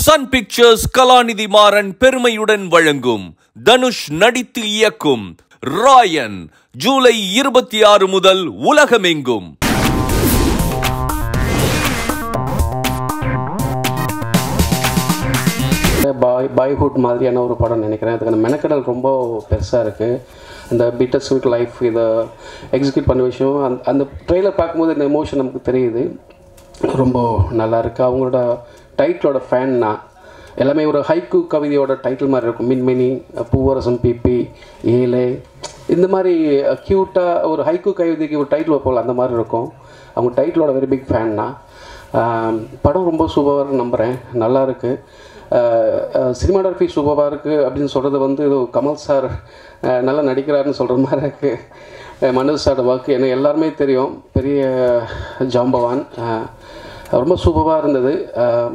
Sun pictures கலாநிதி மாறன் பெருமையுடன் வழங்கும் தனுஷ் நடித்து இயக்கும் ராயன் ஜூலை இருபத்தி ஆறு முதல் உலகமெங்கும் பாய் பாய்ஹுட் மாதிரியான ஒரு படம் நினைக்கிறேன் அதுக்கான மெனக்கடல் ரொம்ப பெருசாக இருக்குது அந்த பிட்டர் ஸ்வீட் லைஃப் இதை எக்ஸிக்யூட் பண்ண விஷயம் அந்த அந்த ட்ரெய்லர் பார்க்கும்போது இந்த எமோஷன் நமக்கு தெரியுது ரொம்ப நல்லா இருக்குது அவங்களோட டைட்டிலோட ஃபேன் நான் எல்லாமே ஒரு ஹைக்கு கவிதையோட டைட்டில் மாதிரி இருக்கும் மின்மினி பூவரசம் பிபி ஏழை இந்த மாதிரி க்யூட்டாக ஒரு ஹைக்கு கவிதைக்கு ஒரு டைட்டில் வைப்போம் அந்த மாதிரி இருக்கும் அவங்க டைட்டிலோட வெரி பிக் ஃபேன் நான் ஆம், படம் ரொம்ப சூப்பராக நம்புகிறேன் நல்லா இருக்குது சினிமாடோகிராஃபி சூப்பராக இருக்குது அப்படின்னு சொல்கிறது வந்து ஏதோ கமல் சார் அஹ், நல்லா நடிக்கிறாருன்னு சொல்கிற மாதிரி இருக்குது மனோஜ் சாரோட வாக்கு எனக்கு எல்லாருமே தெரியும் பெரிய ஜாம்பவான் அஹ், ரொம்ப சூப்பராக இருந்தது அஹ்,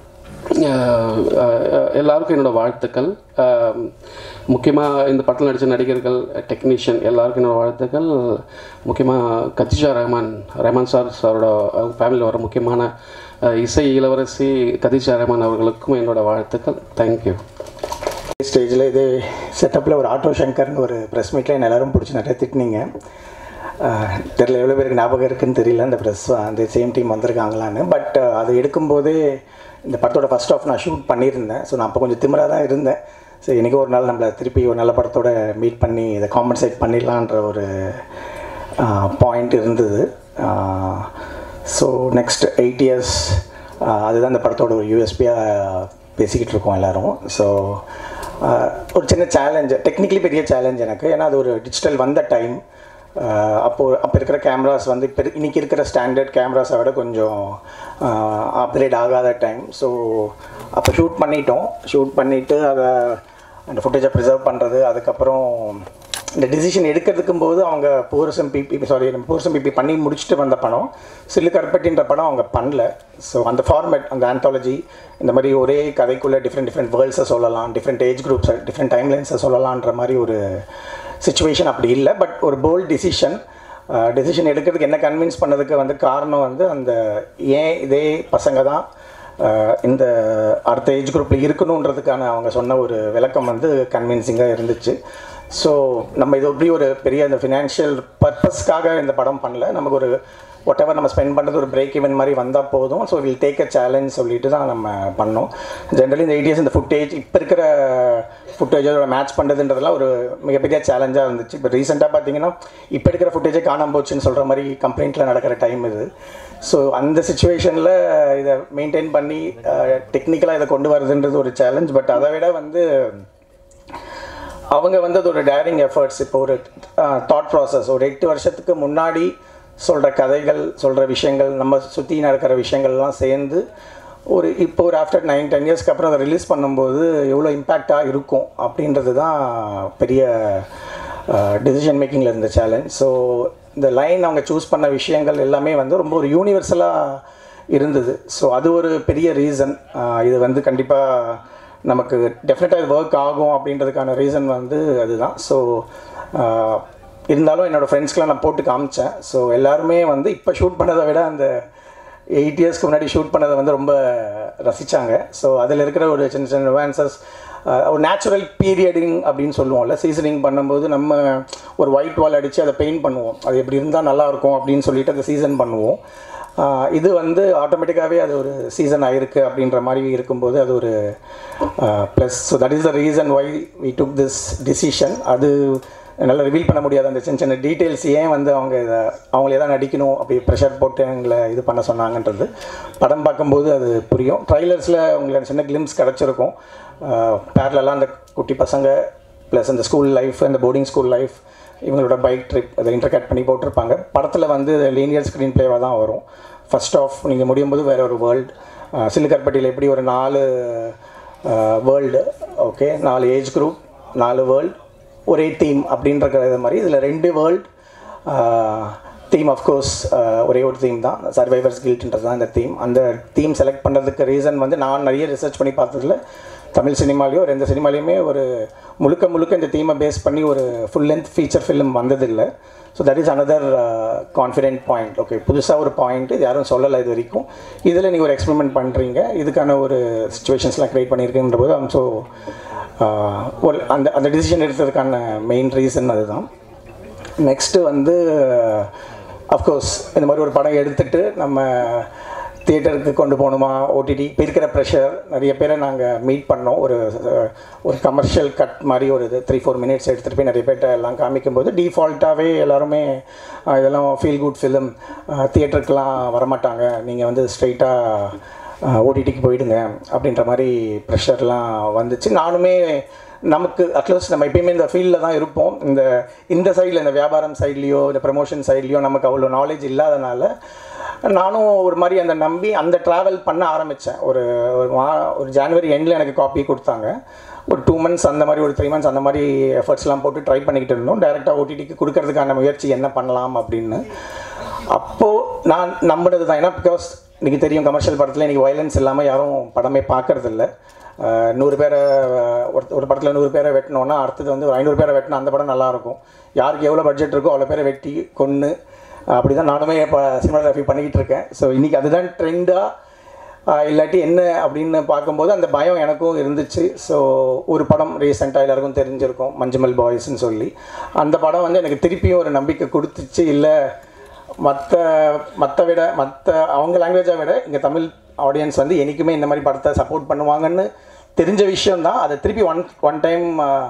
அஹ், அஹ், எல்லாருக்கும் என்னோடய வாழ்த்துக்கள் முக்கியமாக இந்த படத்தில் நடித்த நடிகர்கள் டெக்னீஷியன் எல்லாருக்கும் என்னோடய வாழ்த்துக்கள் முக்கியமாக கத்திஜா ரஹ்மான் ரஹ்மான் சார் சாரோட அவங்க ஃபேமிலியில் வர முக்கியமான அஹ், இசை இளவரசி கதிஜா ரஹ்மான் அவர்களுக்கும் என்னோடய வாழ்த்துக்கள் தேங்க்யூ ஸ்டேஜில் இது செட்டப்பில் ஒரு ஆட்டோ சங்கர்னு ஒரு ப்ரெஸ் மீட்டில் என்ன எல்லாரும் பிடிச்சி நிறைய திட்டினீங்க ஆஹ் தெரியல எவ்வளோ பேருக்கு ஞாபகம் இருக்குன்னு தெரியல அந்த ப்ரெஸ் அந்த சேம் டீம் வந்திருக்காங்களான்னு பட் அது எடுக்கும்போதே இந்த படத்தோட ஃபஸ்ட் ஆஃப் நான் ஷூட் பண்ணியிருந்தேன் ஸோ நான் அப்போ கொஞ்சம் திமிராக தான் இருந்தேன் ஸோ இன்றைக்கி ஒரு நாள் நம்மளை திருப்பி ஒரு நல்ல படத்தோட மீட் பண்ணி இதை காம்பன்சேட் பண்ணிடலான்ற ஒரு பாயிண்ட் இருந்தது ஸோ நெக்ஸ்ட் எயிட் இயர்ஸ் அதுதான் இந்த படத்தோட ஒரு யூஎஸ்பியாக பேசிக்கிட்டு இருக்கோம் எல்லாரும் ஸோ ஒரு சின்ன சேலஞ்சு டெக்னிக்கலி பெரிய சேலஞ்ச் எனக்கு ஏன்னா அது ஒரு டிஜிட்டல் வந்த டைம் அப்போது அப்போ இருக்கிற கேமராஸ் வந்து இப்போ இன்றைக்கி இருக்கிற ஸ்டாண்டர்ட் கேமராஸை விட கொஞ்சம் அப்கிரேட் ஆகாத டைம் ஸோ அப்போ ஷூட் பண்ணிட்டோம் ஷூட் பண்ணிவிட்டு அதை அந்த ஃபுட்டேஜை ப்ரிசர்வ் பண்ணுறது அதுக்கப்புறம் இந்த டிசிஷன் எடுக்கிறதுக்கும் போது அவங்க பூரசம் பிபி சாரி பூரசம் பிபி பண்ணி முடிச்சுட்டு வந்த படம் சில்லு கருப்பட்டின்ற படம் அவங்க பண்ணல ஸோ அந்த ஃபார்மேட் அந்த ஆந்தாலஜி இந்த மாதிரி ஒரே கதைக்குள்ளே டிஃப்ரெண்ட் டிஃப்ரெண்ட் வேர்ல்ட்ஸை சொல்லலாம் டிஃப்ரெண்ட் ஏஜ் குரூப்ஸை டிஃப்ரெண்ட் டைம்லைன்ஸை சொல்லலான்ற மாதிரி ஒரு சுச்சுவேஷன் அப்படி இல்லை பட் ஒரு போல்ட் டிசிஷன் டெசிஷன் எடுக்கிறதுக்கு என்ன கன்வின்ஸ் பண்ணதுக்கு வந்து காரணம் வந்து அந்த ஏன் இதே பசங்க தான் ஆஹ் இந்த அடுத்த ஏஜ் குரூப்பில் இருக்கணுன்றதுக்கான அவங்க சொன்ன ஒரு விளக்கம் வந்து கன்வின்சிங்காக இருந்துச்சு ஸோ நம்ம இது எப்படி ஒரு பெரிய அந்த ஃபினான்ஷியல் பர்பஸ்க்காக இந்த படம் பண்ணல நமக்கு ஒரு ஒட் எவர் நம்ம ஸ்பெண்ட் பண்ணுறது ஒரு பிரேக் ஈவன் மாதிரி வந்தால் போதும் so will take a challenge சொல்லிட்டு தான் நம்ம பண்ணோம் ஜென்ரலி இந்த எயிட் இயர்ஸ் இந்த ஃபுட்டேஜ் இப்போ இருக்கிற ஃபுட்டேஜோட மேட்ச் பண்ணுறதுன்றதெல்லாம் ஒரு மிகப்பெரிய சேலஞ்சாக இருந்துச்சு இப்போ ரீசெண்டாக பார்த்தீங்கன்னா இப்போ இருக்கிற ஃபுட்டேஜே காணாம போச்சுன்னு சொல்கிற மாதிரி கம்ப்ளைண்ட்டில் நடக்கிற டைம் இது ஸோ அந்த சுச்சுவேஷனில் இதை மெயின்டைன் பண்ணி டெக்னிக்கலாக இதை கொண்டு வரதுன்றது ஒரு சேலஞ்ச் பட் அதை விட வந்து அவங்க வந்து அது ஒரு டேரிங் எஃபர்ட்ஸ் இப்போ ஒரு தாட் ப்ராசஸ் ஒரு எட்டு வருஷத்துக்கு முன்னாடி சொல்கிற கதைகள் சொல்கிற விஷயங்கள் நம்ம சுற்றி நடக்கிற விஷயங்கள்லாம் சேர்ந்து ஒரு இப்போ ஒரு ஆஃப்டர் நைன் டென் இயர்ஸ்க்கு அப்புறம் அதை ரிலீஸ் பண்ணும்போது எவ்வளோ இம்பேக்டாக இருக்கும் அப்படின்றது தான் பெரிய டெசிஷன் மேக்கிங்கில் இருந்த சேலஞ்ச் ஸோ இந்த லைன் அவங்க சூஸ் பண்ண விஷயங்கள் எல்லாமே வந்து ரொம்ப ஒரு யூனிவர்சலாக இருந்தது ஸோ அது ஒரு பெரிய ரீசன் இது வந்து கண்டிப்பாக நமக்கு டெஃபினட்டாக இது ஒர்க் ஆகும் அப்படின்றதுக்கான ரீசன் வந்து அதுதான் ஸோ இருந்தாலும் என்னோடய ஃப்ரெண்ட்ஸ்க்கெலாம் நான் போட்டு காமிச்சேன் ஸோ எல்லாருமே வந்து இப்போ ஷூட் பண்ணதை விட அந்த எயிட் இயர்ஸ்க்கு முன்னாடி ஷூட் பண்ணதை வந்து ரொம்ப ரசித்தாங்க ஸோ அதில் இருக்கிற ஒரு சின்ன சின்ன nuances, ஆஹ் ஒரு நேச்சுரல் பீரியடிங் அப்படின்னு சொல்லுவோம்ல சீசனிங் பண்ணும்போது நம்ம ஒரு ஒயிட் வால் அடித்து அதை பெயிண்ட் பண்ணுவோம் அது எப்படி இருந்தால் நல்லாயிருக்கும் அப்படின்னு சொல்லிட்டு அதை சீசன் பண்ணுவோம் ஆஹ் இது வந்து ஆட்டோமேட்டிக்காகவே அது ஒரு சீசன் ஆயிருக்கு அப்படின்ற மாதிரி இருக்கும்போது அது ஒரு plus so that is the reason why we took this decision அது என்னால் ரிவீல் பண்ண முடியாத அந்த சின்ன சின்ன டீட்டெயில்ஸ் ஏன் வந்து அவங்க இதை அவங்களே தான் நடிக்கணும் அப்படி ப்ரெஷர் போட்டு எங்களை இது பண்ண சொன்னாங்கன்றது படம் பார்க்கும்போது அது புரியும் ட்ரைலர்ஸில் உங்களுக்கு சின்ன கிளிம்ஸ் கிடச்சிருக்கும் பேரலெல்லாம் அந்த குட்டி பசங்க ப்ளஸ் அந்த ஸ்கூல் லைஃப் அந்த போர்டிங் ஸ்கூல் லைஃப் இவங்களோட பைக் ட்ரிப் அதை இன்டர்கட் பண்ணி போட்டிருப்பாங்க படத்தில் வந்து லீனியர் ஸ்க்ரீன் ப்ளேவாக தான் வரும் ஃபர்ஸ்ட் ஆஃப் நீங்கள் முடியும் போது வேறு ஒரு வேர்ல்டு சில்லுக்கற்பட்டியில் எப்படி ஒரு நாலு வேர்ல்டு ஓகே நாலு ஏஜ் குரூப் நாலு வேர்ல்டு ஒரே தீம் அப்படின்ற மாதிரி இதில் ரெண்டு வேர்ல்டு தீம் அஃப்கோர்ஸ் ஒரே ஒரு தீம் தான் சர்வைவர்ஸ் கில்ட்ன்றது தான் இந்த தீம் அந்த தீம் செலக்ட் பண்ணுறதுக்கு ரீசன் வந்து நான் நிறைய ரிசர்ச் பண்ணி பார்த்ததுல தமிழ் சினிமாலேயோ எந்த சினிமாலேயுமே ஒரு முழுக்க முழுக்க இந்த தீமை பேஸ் பண்ணி ஒரு ஃபுல் லென்த் ஃபீச்சர் ஃபிலிம் வந்ததில்லை so that is another confident point okay புதுசாக ஒரு பாயிண்ட் இது யாரும் சொல்லலை இது வரைக்கும் இதில் நீங்கள் ஒரு எக்ஸ்பெரிமெண்ட் பண்ணுறீங்க இதுக்கான ஒரு சுச்சுவேஷன்ஸ்லாம் க்ரியேட் பண்ணியிருக்குன்ற போது ஸோ ஒரு அந்த அந்த டிசிஷன் எடுத்ததுக்கான மெயின் ரீசன் அதுதான் நெக்ஸ்ட்டு வந்து அஃப்கோர்ஸ் இந்த மாதிரி ஒரு படம் எடுத்துட்டு நம்ம தியேட்டருக்கு கொண்டு போகணுமா ஓடிடி இப்போ இருக்கிற ப்ரெஷர் நிறைய பேரை நாங்கள் மீட் பண்ணோம் ஒரு அஹ், ஒரு கமர்ஷியல் கட் மாதிரி ஒரு இது த்ரீ ஃபோர் மினிட்ஸ் எடுத்துகிட்டு போய் நிறைய பேர்ட்ட எல்லாம் காமிக்கும்போது டிஃபால்ட்டாகவே எல்லாருமே அஹ், இதெல்லாம் ஃபீல் குட் ஃபிலிம் தியேட்டருக்கெலாம் வரமாட்டாங்க நீங்கள் வந்து ஸ்ட்ரைட்டாக ஓடிடிக்கு போயிடுங்க அப்படின்ற மாதிரி ப்ரெஷர்லாம் வந்துச்சு நானுமே நமக்கு அட்லீஸ்ட் நம்ம எப்பயுமே இந்த ஃபீல்டில் தான் இருப்போம் இந்த இந்த சைடில் இந்த வியாபாரம் சைட்லேயோ இந்த ப்ரமோஷன் சைட்லேயோ நமக்கு அவ்வளோ நாலேஜ் இல்லாதனால நானும் ஒரு மாதிரி அந்த நம்பி அந்த ட்ராவல் பண்ண ஆரம்பித்தேன் ஒரு ஒரு மா ஒரு ஜான்வரி எண்டில் எனக்கு காப்பி கொடுத்தாங்க ஒரு டூ மந்த்ஸ் அந்த மாதிரி ஒரு த்ரீ மந்த்ஸ் அந்த மாதிரி எஃபர்ட்ஸ்லாம் போட்டு ட்ரை பண்ணிக்கிட்டு இருந்தோம் டேரெக்டாக ஓடிடிக்கு கொடுக்கறதுக்கான முயற்சி என்ன பண்ணலாம் அப்படின்னு அப்போது நான் நம்பினது தான் ஏன்னா பிகாஸ் இன்றைக்கி தெரியும் கமர்ஷியல் படத்தில் இன்றைக்கி வயலன்ஸ் இல்லாமல் யாரும் படமே பார்க்கறதில்ல அஹ் நூறு பேரை அஹ் ஒரு ஒரு படத்தில் நூறு பேரை வெட்டினோன்னா அடுத்தது வந்து ஒரு ஐநூறு பேரை வெட்டினா அந்த படம் நல்லாயிருக்கும் யாருக்கு எவ்வளோ பட்ஜெட் இருக்கோ அவ்வளோ பேரை வெட்டி கொன்று அப்படி தான் நானுமே இப்போ சினிமாகிராஃபி பண்ணிக்கிட்டு இருக்கேன் ஸோ இன்றைக்கி அதுதான் ட்ரெண்டாக இல்லாட்டி என்ன அப்படின்னு பார்க்கும்போது அந்த பயம் எனக்கும் இருந்துச்சு ஸோ ஒரு படம் ரீசெண்டாக எல்லாருக்கும் தெரிஞ்சிருக்கும் மஞ்சுமல் பாய்ஸ்னு சொல்லி அந்த படம் வந்து எனக்கு திருப்பியும் ஒரு நம்பிக்கை கொடுத்துச்சு இல்லை மற்ற மற்ற விட மற்ற அவங்க லாங்குவேஜை விட இங்கே தமிழ் ஆடியன்ஸ் வந்து என்றைக்குமே இந்த மாதிரி படத்தை சப்போர்ட் பண்ணுவாங்கன்னு தெரிஞ்ச விஷயம் தான் அதை திருப்பி ஒன் ஒன் டைம்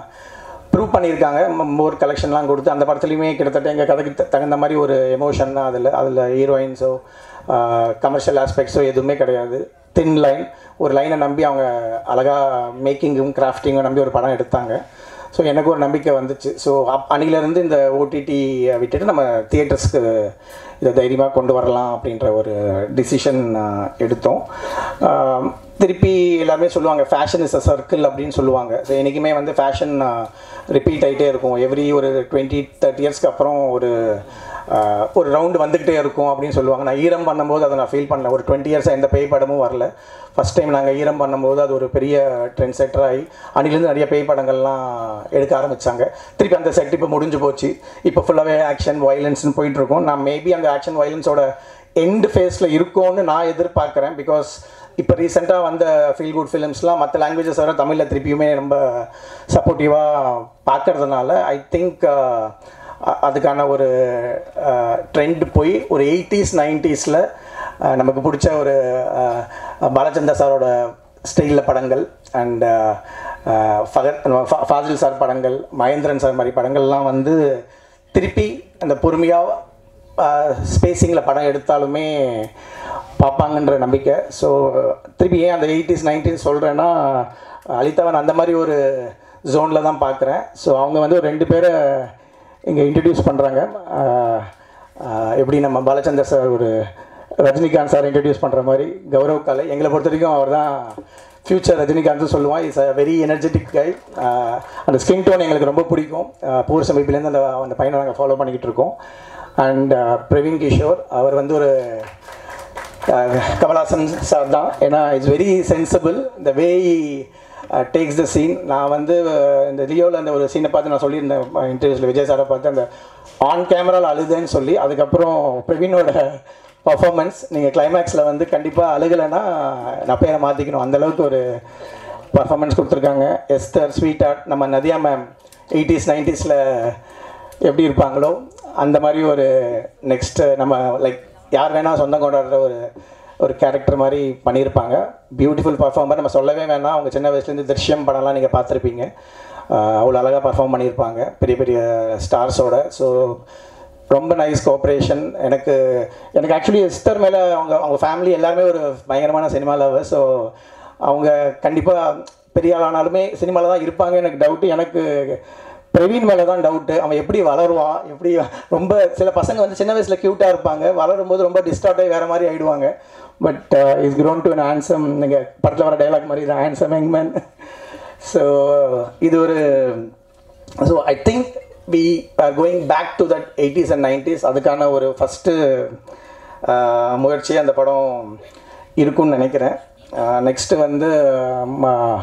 ப்ரூவ் பண்ணியிருக்காங்க மோர் கலெக்ஷன்லாம் கொடுத்து அந்த படத்துலையுமே கிட்டத்தட்ட எங்கள் கதைக்கு த- தகுந்த மாதிரி ஒரு எமோஷன் தான் அதில் அதில் ஹீரோயின்ஸோ கமர்ஷியல் ஆஸ்பெக்ட்ஸோ எதுவுமே கிடையாது தின் லைன் ஒரு லைனை நம்பி அவங்க அழகாக மேக்கிங்கும் கிராஃப்டிங்கும் நம்பி ஒரு படம் எடுத்தாங்க ஸோ எனக்கு ஒரு நம்பிக்கை வந்துச்சு ஸோ அப் அன்னிலேருந்து இந்த ஓடிடி விட்டுட்டு நம்ம தியேட்டர்ஸ்க்கு இதை தைரியமாக கொண்டு வரலாம் அப்படின்ற ஒரு டிசிஷன் எடுத்தோம் ஆம், திருப்பி எல்லாருமே சொல்லுவாங்க ஃபேஷன் இஸ் அ சர்க்கிள் அப்படின்னு சொல்லுவாங்க ஸோ என்றைக்குமே வந்து ஃபேஷன் ரிப்பீட் ஆகிட்டே இருக்கும் எவ்ரி ஒரு டுவெண்ட்டி தேர்ட்டி இயர்ஸ்க்கு அப்புறம் ஒரு ஆஹ், ஒரு ரவுண்டு வந்துக்கிட்டே இருக்கும் அப்படின்னு சொல்லுவாங்க நான் ஈரம் பண்ணும்போது அதை நான் ஃபீல் பண்ணல ஒரு டுவெண்ட்டி இயர்ஸாக எந்த பேய் படமும் வரல ஃபஸ்ட் டைம் நாங்கள் ஈரம் பண்ணும்போது அது ஒரு பெரிய ட்ரெண்ட் செட்டர் ஆகி அன்னிலேருந்து நிறைய பேய் படங்கள்லாம் எடுக்க ஆரம்பித்தாங்க திருப்பி அந்த செட் இப்போ முடிஞ்சு போச்சு இப்போ ஃபுல்லாகவே ஆக்ஷன் வயலன்ஸ்னு போயிட்டுருக்கோம் நான் மேபி அந்த ஆக்ஷன் வயலன்ஸோட எண்ட் ஃபேஸில் இருக்கோன்னு நான் எதிர்பார்க்குறேன் பிகாஸ் இப்போ ரீசெண்டாக வந்த ஃபீல் குட் ஃபிலிம்ஸ்லாம் மற்ற லாங்குவேஜஸ் வர தமிழில் திருப்பியுமே ரொம்ப சப்போர்ட்டிவாக பார்க்கறதுனால ஐ திங்க் அதுக்கான ஒரு ட்ரெண்ட் போய் ஒரு எயிட்டிஸ் நைன்ட்டீஸில் நமக்கு பிடிச்ச ஒரு அஹ், பாலச்சந்தர் சாரோட ஸ்டைலில் படங்கள் அண்ட் ஃபகத் ஃபாசில் சார் படங்கள் மகேந்திரன் சார் மாதிரி படங்கள்லாம் வந்து திருப்பி அந்த பொறுமையாக ஸ்பேசிங்கில் படம் எடுத்தாலுமே பார்ப்பாங்கன்ற நம்பிக்கை ஸோ திருப்பி ஏன் அந்த எயிட்டிஸ் நைன்டீஸ் சொல்கிறேன்னா அலிதாவன் அந்த மாதிரி ஒரு ஜோனில் தான் பார்க்குறேன் ஸோ அவங்க வந்து ஒரு ரெண்டு பேரை இங்கே இன்ட்ரடியூஸ் பண்ணுறாங்க எப்படி நம்ம பாலச்சந்தர் சார் ஒரு ரஜினிகாந்த் சார் இன்ட்ரடியூஸ் பண்ணுற மாதிரி கௌரவ் கலை எங்களை பொறுத்த வரைக்கும் அவர் தான் ஃப்யூச்சர் ரஜினிகாந்த் சொல்லுவான் is a very energetic guy அந்த ஸ்கின் டோன் எங்களுக்கு ரொம்ப பிடிக்கும் பூர் சமீபிலேருந்து அந்த அந்த பையனை நாங்கள் ஃபாலோ பண்ணிக்கிட்டு இருக்கோம் அண்ட் பிரவீன் கிஷோர் அவர் வந்து ஒரு அஹ், கமல்ஹாசன் சார் தான் ஏன்னா it's very sensible the way takes the scene நான் வந்து அஹ், இந்த லியோவில் அந்த ஒரு சீனை பார்த்து நான் சொல்லியிருந்தேன் இன்டர்வியூஸில் விஜய் சாரை பார்த்து அந்த ஆன் கேமராவில் அழுதேன்னு சொல்லி அதுக்கப்புறம் பிரவீனோட பர்ஃபார்மன்ஸ் நீங்கள் கிளைமேக்ஸில் வந்து கண்டிப்பாக அழுகலைன்னா நான் பேரை மாற்றிக்கணும் அந்தளவுக்கு ஒரு பர்ஃபார்மன்ஸ் கொடுத்துருக்காங்க எஸ்தர் ஸ்வீட் ஆர்ட் நம்ம நதியா மேம் எயிட்டிஸ் நைன்ட்டீஸில் எப்படி இருப்பாங்களோ அந்த மாதிரி ஒரு நெக்ஸ்ட்டு நம்ம லைக் யார் வேணால் சொந்தம் கொண்டாடுற ஒரு ஒரு கேரக்டர் மாதிரி பண்ணியிருப்பாங்க பியூட்டிஃபுல் பர்ஃபார்மர் நம்ம சொல்லவே வேணாம் அவங்க சின்ன வயசுலேருந்து திருஷ்யம் படம்லாம் நீங்கள் பார்த்துருப்பீங்க அவ்வளோ அழகாக பர்ஃபார்ம் பண்ணியிருப்பாங்க பெரிய பெரிய ஸ்டார்ஸோட ஸோ ரொம்ப நைஸ் கோஆப்ரேஷன் எனக்கு எனக்கு ஆக்சுவலி எஸ்தர் மேலே அவங்க அவங்க ஃபேமிலி எல்லாருமே ஒரு பயங்கரமான சினிமா லவர் ஸோ அவங்க கண்டிப்பாக பெரிய ஆளானாலுமே சினிமாவில் தான் இருப்பாங்க எனக்கு டவுட்டு எனக்கு பிரவீன் மேலே தான் டவுட்டு அவன் எப்படி வளருவான் எப்படி ரொம்ப சில பசங்க வந்து சின்ன வயசில் க்யூட்டாக இருப்பாங்க வளரும்போது ரொம்ப டிஸ்டார்ட் ஆகி வேறு மாதிரி ஆகிடுவாங்க but is grown to an handsome நீங்கள் படத்தில் வர டைலாக் மாதிரி தான் ஹேண்ட்ஸம் யங் மேன் ஸோ இது ஒரு so I think we are going back to that eighties and nineties அதுக்கான ஒரு ஃபஸ்ட்டு முயற்சி அந்த படம் இருக்கும்னு நினைக்கிறேன் நெக்ஸ்ட்டு வந்து ம-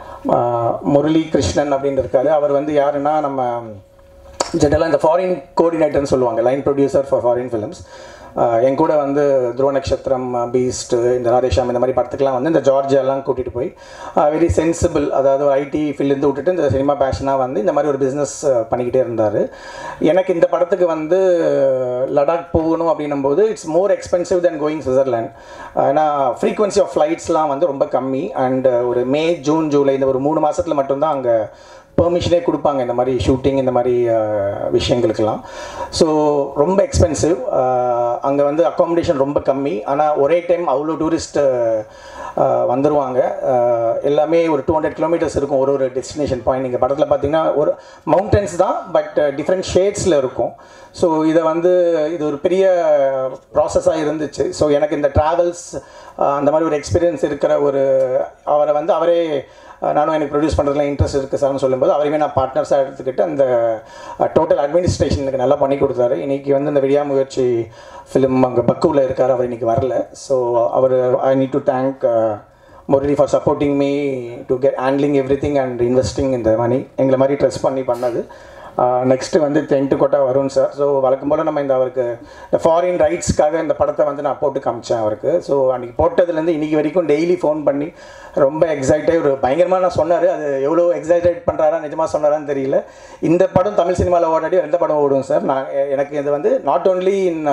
ம- முரளி கிருஷ்ணன் அப்படின்னு இருக்காரு அவர் வந்து யாருன்னா நம்ம ஜென்ரலாக இந்த ஃபாரின் கோஆர்டினேட்டர்னு சொல்லுவாங்க line producer for foreign films என் கூட வந்து துருவ நட்சத்திரம் பீஸ்ட் இந்த ராதேஷாம் இந்த மாதிரி படத்துக்குலாம் வந்து இந்த ஜார்ஜியாலாம் கூட்டிகிட்டு போய் வெரி சென்சிபிள் அதாவது ஐடி ஃபீல்ட்லேருந்து விட்டுட்டு இந்த சினிமா பேஷனாக வந்து இந்த மாதிரி ஒரு பிஸ்னஸ் பண்ணிக்கிட்டே இருந்தார் எனக்கு இந்த படத்துக்கு வந்து லடாக் போகணும் அப்படின்னும் போது it's more expensive then going Switzerland ஏன்னா ஃப்ரீக்வன்சி ஆஃப் ஃப்ளைட்ஸ்லாம் வந்து ரொம்ப கம்மி அண்ட் ஒரு மே ஜூன் ஜூலை இந்த ஒரு மூணு மாதத்தில் மட்டும்தான் அங்கே பெர்மிஷனே கொடுப்பாங்க இந்த மாதிரி ஷூட்டிங் இந்த மாதிரி அஹ், விஷயங்களுக்கெல்லாம் ஸோ ரொம்ப எக்ஸ்பென்சிவ் அங்கே வந்து அக்காமடேஷன் ரொம்ப கம்மி ஆனால் ஒரே டைம் அவ்வளோ டூரிஸ்ட் வந்துடுவாங்க அஹ், எல்லாமே ஒரு டூ ஹண்ட்ரட் கிலோமீட்டர்ஸ் இருக்கும் ஒரு ஒரு டெஸ்டினேஷன் பாயிண்ட் நீங்கள் படத்தில் பார்த்தீங்கன்னா ஒரு மவுண்டன்ஸ் தான் பட் டிஃப்ரெண்ட் ஷேட்ஸில் இருக்கும் ஸோ இதை வந்து இது ஒரு பெரிய ப்ராசஸாக இருந்துச்சு ஸோ எனக்கு இந்த ட்ராவல்ஸ் அந்த மாதிரி ஒரு எக்ஸ்பீரியன்ஸ் இருக்கிற ஒரு அவரை வந்து அவரே அஹ் நானும் எனக்கு ப்ரொடியூஸ் பண்ணுறதுல இன்ட்ரெஸ்ட் இருக்குது சார்னு சொல்லும்போது அவரையுமே நான் பார்ட்னர்ஸாக எடுத்துக்கிட்டு அந்த டோட்டல் அட்மினிஸ்ட்ரேஷன் எனக்கு நல்லா பண்ணி கொடுத்தாரு இன்றைக்கி வந்து இந்த விடியா முயற்சி ஃபிலிம் அங்கே பக்குவில் இருக்கார் அவர் இன்றைக்கி வரல ஸோ அவர் I need to thank Murali for supporting me to get handling everything and investing இந்த மணி எங்களை மாதிரி ட்ரெஸ் பண்ணி பண்ணது நெக்ஸ்ட்டு வந்து டென்ட்டு கோட்டா வரும் சார் ஸோ வழக்கம் போல் நம்ம இந்த அவருக்கு இந்த ஃபாரின் ரைட்ஸ்க்காக இந்த படத்தை வந்து நான் போட்டு காமிச்சேன் அவருக்கு ஸோ அன்றைக்கி போட்டதுலேருந்து இன்றைக்கி வரைக்கும் டெய்லி ஃபோன் பண்ணி ரொம்ப எக்ஸைட்டாக ஒரு பயங்கரமாக நான் சொன்னார் அது எவ்வளோ எக்ஸைட்டட் பண்ணுறாரா நிஜமாக சொன்னாரான்னு தெரியல இந்த படம் தமிழ் சினிமாவில் ஓடாடி எந்த படம் ஓடும் சார் நான் எ- எனக்கு இது வந்து not only in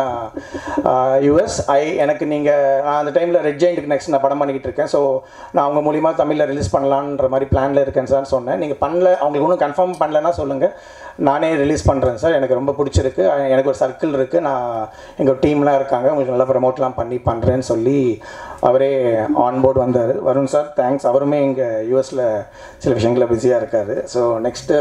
US I எனக்கு நீங்கள் நான் அந்த டைமில் ரெட் ஜெயிண்ட்டுக்கு நெக்ஸ்ட் நான் படம் பண்ணிக்கிட்டு இருக்கேன் ஸோ நான் அவங்க மூலிமா தமிழில் ரிலீஸ் பண்ணலான்ற மாதிரி பிளானில் இருக்கேன் சார் சொன்னேன் நீங்கள் பண்ணல அவங்களுக்கு ஒன்றும் கன்ஃபார்ம் பண்ணலன்னா சொல்லுங்கள் நானே ரிலீஸ் பண்ணுறேன் சார் எனக்கு ரொம்ப பிடிச்சிருக்கு அஹ் எனக்கு ஒரு சர்க்கிள் இருக்குது நான் எங்கள் டீம்லாம் இருக்காங்க உங்களுக்கு நல்லா ப்ரமோட்லாம் பண்ணி பண்ணுறேன்னு சொல்லி அவரே ஆன் போர்டு வந்தார் வருண் சார் தேங்க்ஸ் அவருமே இங்கே யூஎஸில் சில விஷயங்களில் பிஸியாக இருக்கார் so next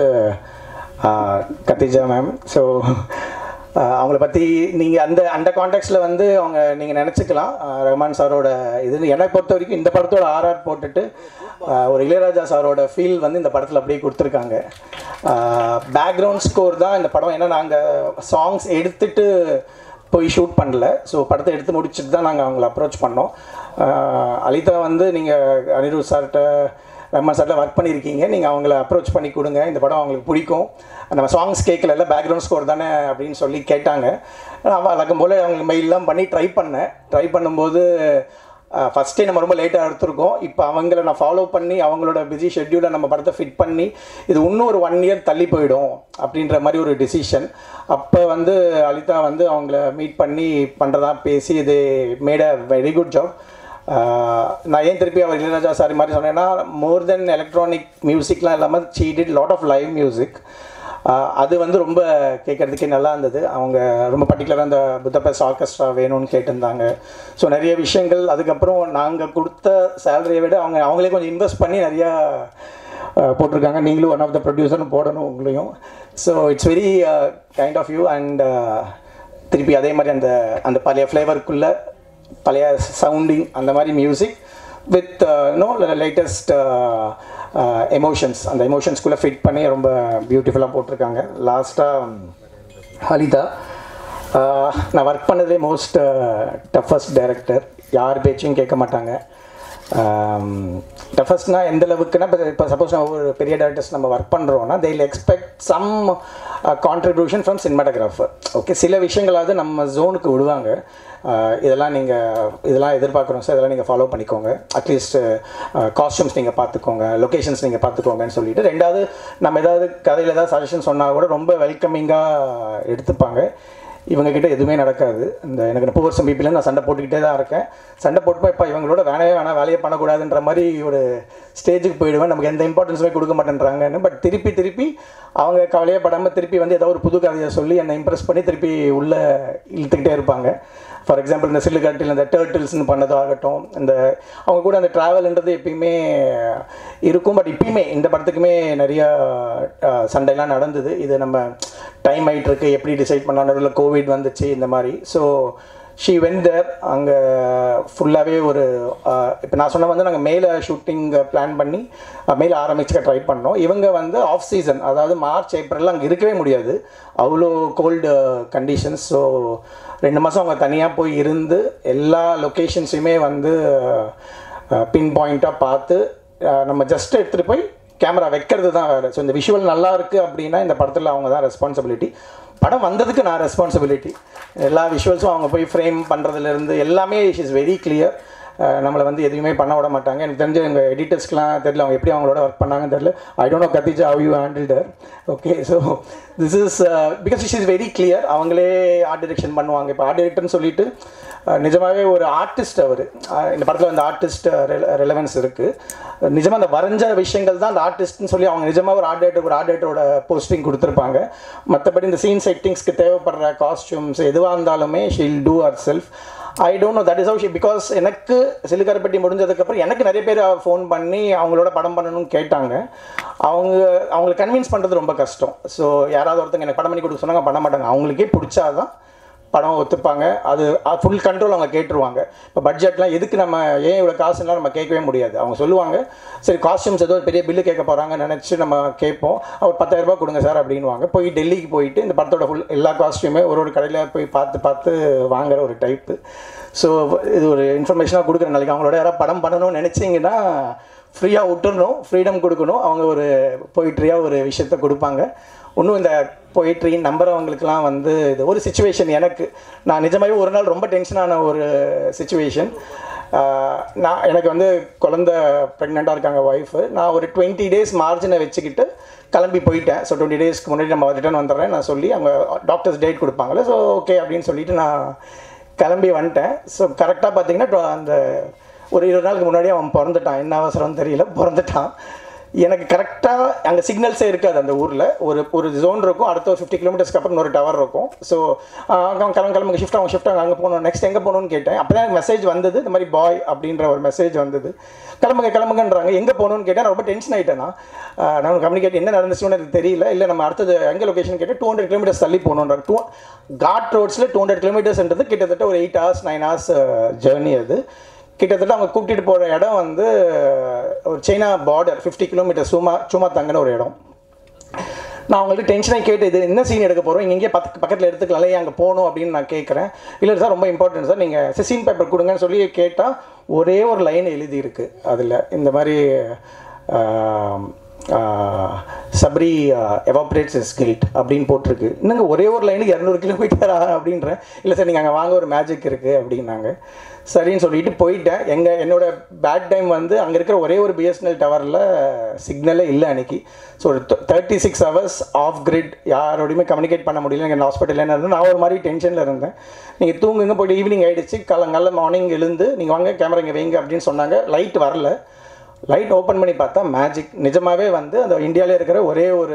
Khatija ma'am so அவங்கள பற்றி நீங்கள் அந்த அந்த கான்டெக்ட்ஸில் வந்து அவங்க நீங்கள் நினச்சிக்கலாம் ரஹ்மான் சாரோட இது என்னை பொறுத்த வரைக்கும் இந்த படத்தோட ஆர்ஆர் போட்டுட்டு ஆஹ், ஒரு இளையராஜா சாரோட ஃபீல் வந்து இந்த படத்தில் அப்படியே கொடுத்துருக்காங்க பேக்ரவுண்ட் ஸ்கோர் தான் இந்த படம் ஏன்னா நாங்கள் சாங்ஸ் எடுத்துட்டு போய் ஷூட் பண்ணல ஸோ படத்தை எடுத்து முடிச்சுட்டு தான் நாங்கள் அவங்கள அப்ரோச் பண்ணோம் ஆஹ், அலிதா வந்து நீங்கள் அனிருத் சார்கிட்ட ரஹ்மான் சார்ட்ட ஒர்க் பண்ணியிருக்கீங்க நீங்கள் அவங்கள அப்ரோச் பண்ணி கொடுங்க இந்த படம் அவங்களுக்கு பிடிக்கும் நம்ம சாங்ஸ் கேட்கல பேக்ரவுண்ட் ஸ்கோர் தானே அப்படின்னு சொல்லி கேட்டாங்க நான் வழக்கம் போல் அவங்களுக்கு மெயிலெலாம் பண்ணி ட்ரை பண்ணேன் ட்ரை பண்ணும்போது ஃபஸ்ட்டே நம்ம ரொம்ப லேட்டாக எடுத்திருக்கோம் இப்போ அவங்கள நான் ஃபாலோ பண்ணி அவங்களோட பிஸி ஷெட்யூலை நம்ம படத்தை ஃபிட் பண்ணி இது இன்னும் ஒரு ஒன் இயர் தள்ளி போயிடும் அப்படின்ற மாதிரி ஒரு டிசிஷன் அப்போ வந்து அலிதா வந்து அவங்கள மீட் பண்ணி பண்ணுறதா பேசி இது made a very good job நான் ஏன் திருப்பி அவர் இளையராஜா சாரி மாதிரி சொன்னேன்னா மோர் தென் எலக்ட்ரானிக் மியூசிக்லாம் இல்லாமல் she did lot of live music அது வந்து ரொம்ப கேட்குறதுக்கே நல்லா இருந்தது அவங்க ரொம்ப பர்டிகுலராக அந்த புத்தபெஸ்ட் ஆர்கெஸ்ட்ரா வேணும்னு கேட்டிருந்தாங்க ஸோ நிறைய விஷயங்கள் அதுக்கப்புறம் நாங்கள் கொடுத்த சேலரியை விட அவங்க அவங்களே கொஞ்சம் இன்வெஸ்ட் பண்ணி நிறையா அஹ், போட்டிருக்காங்க நீங்களும் ஒன் ஆஃப் த ப்ரொடியூசர்னு போடணும் உங்களையும் so it's very kind of you and திருப்பி அதே மாதிரி அந்த அந்த பழைய ஃப்ளேவருக்குள்ளே பழைய சவுண்டிங் அந்த மாதிரி music with no latest emotions அந்த எமோஷன்ஸ்குள்ளே ஃபிட் பண்ணி ரொம்ப பியூட்டிஃபுல்லாக போட்டிருக்காங்க லாஸ்ட்டாக ஹலிதா ஆஹ், நான் ஒர்க் பண்ணதே மோஸ்ட் டஃபஸ்ட் டைரக்டர் யார் பேச்சையும் கேட்க மாட்டாங்க டஃபஸ்ட்னா எந்த அளவுக்குன்னா இப்போ இப்போ சப்போஸ் நான் ஒரு பெரிய டேரக்டர்ஸ் நம்ம ஒர்க் பண்ணுறோன்னா they will expect some contribution from cinematographer okay சில விஷயங்களாவது நம்ம ஜோனுக்கு விடுவாங்க ஆஹ் இதெல்லாம் நீங்கள் இதெல்லாம் எதிர்பார்க்குறோம் சார் இதெல்லாம் நீங்கள் ஃபாலோ பண்ணிக்கோங்க அட்லீஸ்ட் காஸ்டியூம்ஸ் நீங்கள் பார்த்துக்கோங்க லொக்கேஷன்ஸ் நீங்கள் பார்த்துக்கோங்கன்னு சொல்லிட்டு ரெண்டாவது நம்ம ஏதாவது கதையில் ஏதாவது சஜஷன் சொன்னால் கூட ரொம்ப வெல்கமிங்காக எடுத்துப்பாங்க இவங்க கிட்ட எதுவுமே நடக்காது இந்த எனக்கு புவர் சம் பிபியில் நான் சண்டை போட்டுக்கிட்டே தான் இருக்கேன் சண்டை போட்டுப்போ இப்போ இவங்களோட வேலையே வேணாம் வேலையை பண்ணக்கூடாதுன்ற மாதிரி ஒரு ஸ்டேஜுக்கு போயிடுவேன் நமக்கு எந்த இம்பார்ட்டன்ஸுமே கொடுக்க மாட்டேன்றாங்கன்னு பட் திருப்பி திருப்பி அவங்க கவலையே படாமல் திருப்பி வந்து ஏதோ ஒரு புது கதையை சொல்லி என்னை இம்ப்ரெஸ் பண்ணி திருப்பி உள்ளே இழுத்துக்கிட்டே இருப்பாங்க ஃபார் எக்ஸாம்பிள் இந்த சில்லுகாட்டில் இந்த டேர்ட்டில்ஸ்னு பண்ணதாகட்டும் இந்த அவங்க கூட அந்த ட்ராவல்ன்றது எப்பயுமே இருக்கும் பட் இப்பயுமே இந்த படத்துக்குமே நிறையா அஹ், சண்டைலாம் நடந்தது இது நம்ம டைம் ஆகிட்டு இருக்கு எப்படி டிசைட் பண்ணலாம் நடுவில் கோவிட் வந்துச்சு இந்த மாதிரி ஸோ ஷீ வென் தேர் அங்கே ஃபுல்லாகவே ஒரு இப்போ நான் சொன்ன வந்து நாங்கள் மேலே ஷூட்டிங் பிளான் பண்ணி மேலே ஆரம்பிச்சுக்க ட்ரை பண்ணோம் இவங்க வந்து ஆஃப் சீசன் அதாவது மார்ச் ஏப்ரலில் அங்கே இருக்கவே முடியாது அவ்வளோ கோல்டு கண்டிஷன்ஸ் ஸோ ரெண்டு மாதம் அவங்க தனியாக போய் இருந்து எல்லா லொக்கேஷன்ஸையுமே வந்து பின் பாயிண்ட்டாக பார்த்து அஹ், நம்ம ஜஸ்ட் எடுத்துகிட்டு போய் கேமரா வைக்கிறது தான் வேறு ஸோ இந்த விஷுவல் நல்லா இருக்குது அப்படின்னா இந்த படத்தில் அவங்க தான் ரெஸ்பான்சிபிலிட்டி படம் வந்ததுக்கு நான் ரெஸ்பான்சிபிலிட்டி எல்லா விஷுவல்ஸும் அவங்க போய் ஃப்ரேம் பண்ணுறதுலேருந்து எல்லாமே இஸ் இஸ் வெரி கிளியர் நம்மளை வந்து எதுவுமே பண்ண விட மாட்டாங்க எனக்கு தெரிஞ்ச எங்கள் எடிட்டர்ஸ்க்குலாம் தெரியல அவங்க எப்படி அவங்களோட ஒர்க் பண்ணாங்கன்னு தெரியல I don't know Khatija how you handled her okay so this is because is is very clear அவங்களே ஆர்ட் டிரெக்ஷன் பண்ணுவாங்க இப்போ ஆர்ட் டிரெக்டர்னு சொல்லிட்டு அஹ், நிஜமாவே ஒரு ஆர்டிஸ்ட் அவர் இந்த படத்தில் அந்த ஆர்டிஸ்ட் ரெலவென்ஸ் இருக்குது நிஜமாக அந்த வரைஞ்ச விஷயங்கள் தான் அந்த ஆர்டிஸ்ட்னு சொல்லி அவங்க நிஜமாக ஒரு ஆர்ட் டேரக்டர் ஒரு ஆர்ட் டேரக்டரோட போஸ்டிங் கொடுத்துருப்பாங்க மற்றபடி இந்த சீன் செட்டிங்ஸ்க்கு தேவைப்படுற காஸ்டியூம்ஸ் எதுவாக இருந்தாலுமே she'll do herself I don't know that is how she because எனக்கு சிலுக்கரைப்பட்டி முடிஞ்சதுக்கப்புறம் எனக்கு நிறைய பேர் ஃபோன் பண்ணி அவங்களோட படம் பண்ணணும்னு கேட்டாங்க அவங்க அவங்களுக்கு கன்வின்ஸ் பண்ணுறது ரொம்ப கஷ்டம் ஸோ யாராவது ஒருத்தங்க எனக்கு படம் பண்ணி கொடுக்க சொன்னாங்க பண்ண மாட்டாங்க அவங்களுக்கே பிடிச்சாதான் படம் ஒத்துப்பாங்க அது ஃபுல் கண்ட்ரோல் அவங்க கேட்டுருவாங்க இப்போ பட்ஜெட்லாம் எதுக்கு நம்ம ஏன் இவ்வளோ காசுலாம் நம்ம கேட்கவே முடியாது அவங்க சொல்லுவாங்க சரி காஸ்டியூம்ஸ் ஏதோ ஒரு பெரிய பில்லு கேட்க போகிறாங்கன்னு நினச்சி நம்ம கேட்போம் அவர் பத்தாயிரம் ரூபாய் கொடுங்க சார் அப்படின்வாங்க போய் டெல்லிக்கு போயிட்டு இந்த படத்தோட ஃபுல் எல்லா காஸ்டியூமே ஒரு ஒரு கடையில் போய் பார்த்து பார்த்து வாங்குற ஒரு டைப்பு ஸோ இது ஒரு இன்ஃபர்மேஷனாக கொடுக்குற நாளைக்கு அவங்களோட யாராவது படம் பண்ணணும்னு நினச்சிங்கன்னா ஃப்ரீயாக விட்டுறணும் ஃப்ரீடம் கொடுக்கணும் அவங்க ஒரு போயிட்ரியாக ஒரு விஷயத்த கொடுப்பாங்க இன்னும் இந்த போயிட்ரி நம்புறவங்களுக்குலாம் வந்து இது ஒரு சுச்சுவேஷன் எனக்கு நான் நிஜமாகவே ஒரு நாள் ரொம்ப டென்ஷனான ஒரு சுச்சுவேஷன் நான் எனக்கு வந்து குழந்த ப்ரெக்னெண்ட்டாக இருக்காங்க ஒய்ஃபு நான் ஒரு டுவெண்ட்டி டேஸ் மார்ஜினை வச்சுக்கிட்டு கிளம்பி போயிட்டேன் ஸோ டுவெண்ட்டி டேஸ்க்கு முன்னாடி நம்ம ரிட்டர்ன் வந்துடுறேன் நான் சொல்லி அவங்க டாக்டர்ஸ் டேட் கொடுப்பாங்கல்ல ஸோ ஓகே அப்படின்னு சொல்லிட்டு நான் கிளம்பி வந்துட்டேன் ஸோ கரெக்டாக பார்த்தீங்கன்னா அந்த ஒரு இருபது நாளுக்கு முன்னாடி அவன் பிறந்துட்டான் என்ன அவசரம்னு தெரியல பிறந்துட்டான் எனக்கு கரெக்டாக அங்கே சிக்னல்ஸே இருக்காது அந்த ஊரில் ஒரு ஒரு ஜோன் இருக்கும் அடுத்த ஒரு ஃபிஃப்டி கிலோமீட்டர்ஸ்க்கு அப்புறம் இன்னொரு டவர் இருக்கும் ஸோ அவன் கிளம்பு கிளம்புங்க ஷிஃப்ட் அவங்க ஷிஃப்ட் அங்கே போகணும் நெக்ஸ்ட் எங்கே போகணும்னு கேட்டேன் அப்போ தான் எனக்கு மெசேஜ் வந்தது இந்த மாதிரி பாய் அப்படின்ற ஒரு மெசேஜ் வந்தது கிளம்புங்க கிளம்புங்கன்றாங்க எங்கே போகணும்னு கேட்டேன் நான் ரொம்ப டென்ஷன் ஆகிட்டேன் நான் ஆஹ் நான் கம்யூனிகேட் என்ன நடந்துச்சுன்னு எனக்கு தெரியல இல்லை நம்ம அடுத்தது எங்கே லொகேஷன் கேட்டு டூ ஹண்ட்ரட் கிலோமீட்டர்ஸ் தள்ளி போகணுன்றாங்க டூ காட் ரோட்ஸில் டூ ஹண்ட்ரட் கிலோமீட்டர்ஸ்ன்றது கிட்டத்தட்ட ஒரு eight hours nine hours journey அது கிட்டத்தட்ட அவங்க கூட்டிகிட்டு போகிற இடம் வந்து ஒரு சைனா பார்டர் ஃபிஃப்டி கிலோமீட்டர் சும்மா சும்மா தங்கின ஒரு இடம் நான் அவங்கள்ட்ட டென்ஷனாக கேட்டு இது என்ன சீன் எடுக்க போகிறோம் இங்கே இங்கே பத்து பக்கத்தில் எடுத்துக்கலாம்ல ஏன் அங்கே போகணும் அப்படின்னு நான் கேட்குறேன் இல்லை சார் ரொம்ப இம்பார்ட்டன்ட் சார் நீங்கள் சீன் பேப்பர் கொடுங்கன்னு சொல்லி கேட்டால் ஒரே ஒரு லைன் எழுதியிருக்கு அதில் இந்த மாதிரி ஆம், ah, Sabari evaporates is guilt அப்படின்னு போட்டிருக்கு இன்னுங்க ஒரே ஒரு லைனுக்கு இரநூறு கிலோமீட்டர் அப்படின்றேன் இல்லை சார் நீங்கள் அங்கே வாங்க ஒரு மேஜிக் இருக்குது அப்படின்னாங்க சரின்னு சொல்லிட்டு போயிட்டேன் எங்கள் என்னோட பேட் டைம் வந்து அங்கே இருக்கிற ஒரே ஒரு பிஎஸ்என்எல் டவரில் சிக்னலே இல்லை அன்னைக்கு ஸோ ஒரு thirty six hours off grid யாரோடையுமே கம்யூனிகேட் பண்ண முடியல எங்கள் ஹாஸ்பிட்டலில் இருந்தேன் நான் ஒரு மாதிரி டென்ஷனில் இருந்தேன் நீங்கள் தூங்குங்க போயிட்டு ஈவினிங் ஆகிடுச்சு காலங்கால மார்னிங் எழுந்து நீங்கள் வாங்க கேமரா இங்கே வைங்க அப்படின்னு சொன்னாங்க லைட் வரல லைட் ஓப்பன் பண்ணி பார்த்தா மேஜிக் நிஜமாகவே வந்து அந்த இந்தியாவில் இருக்கிற ஒரே ஒரு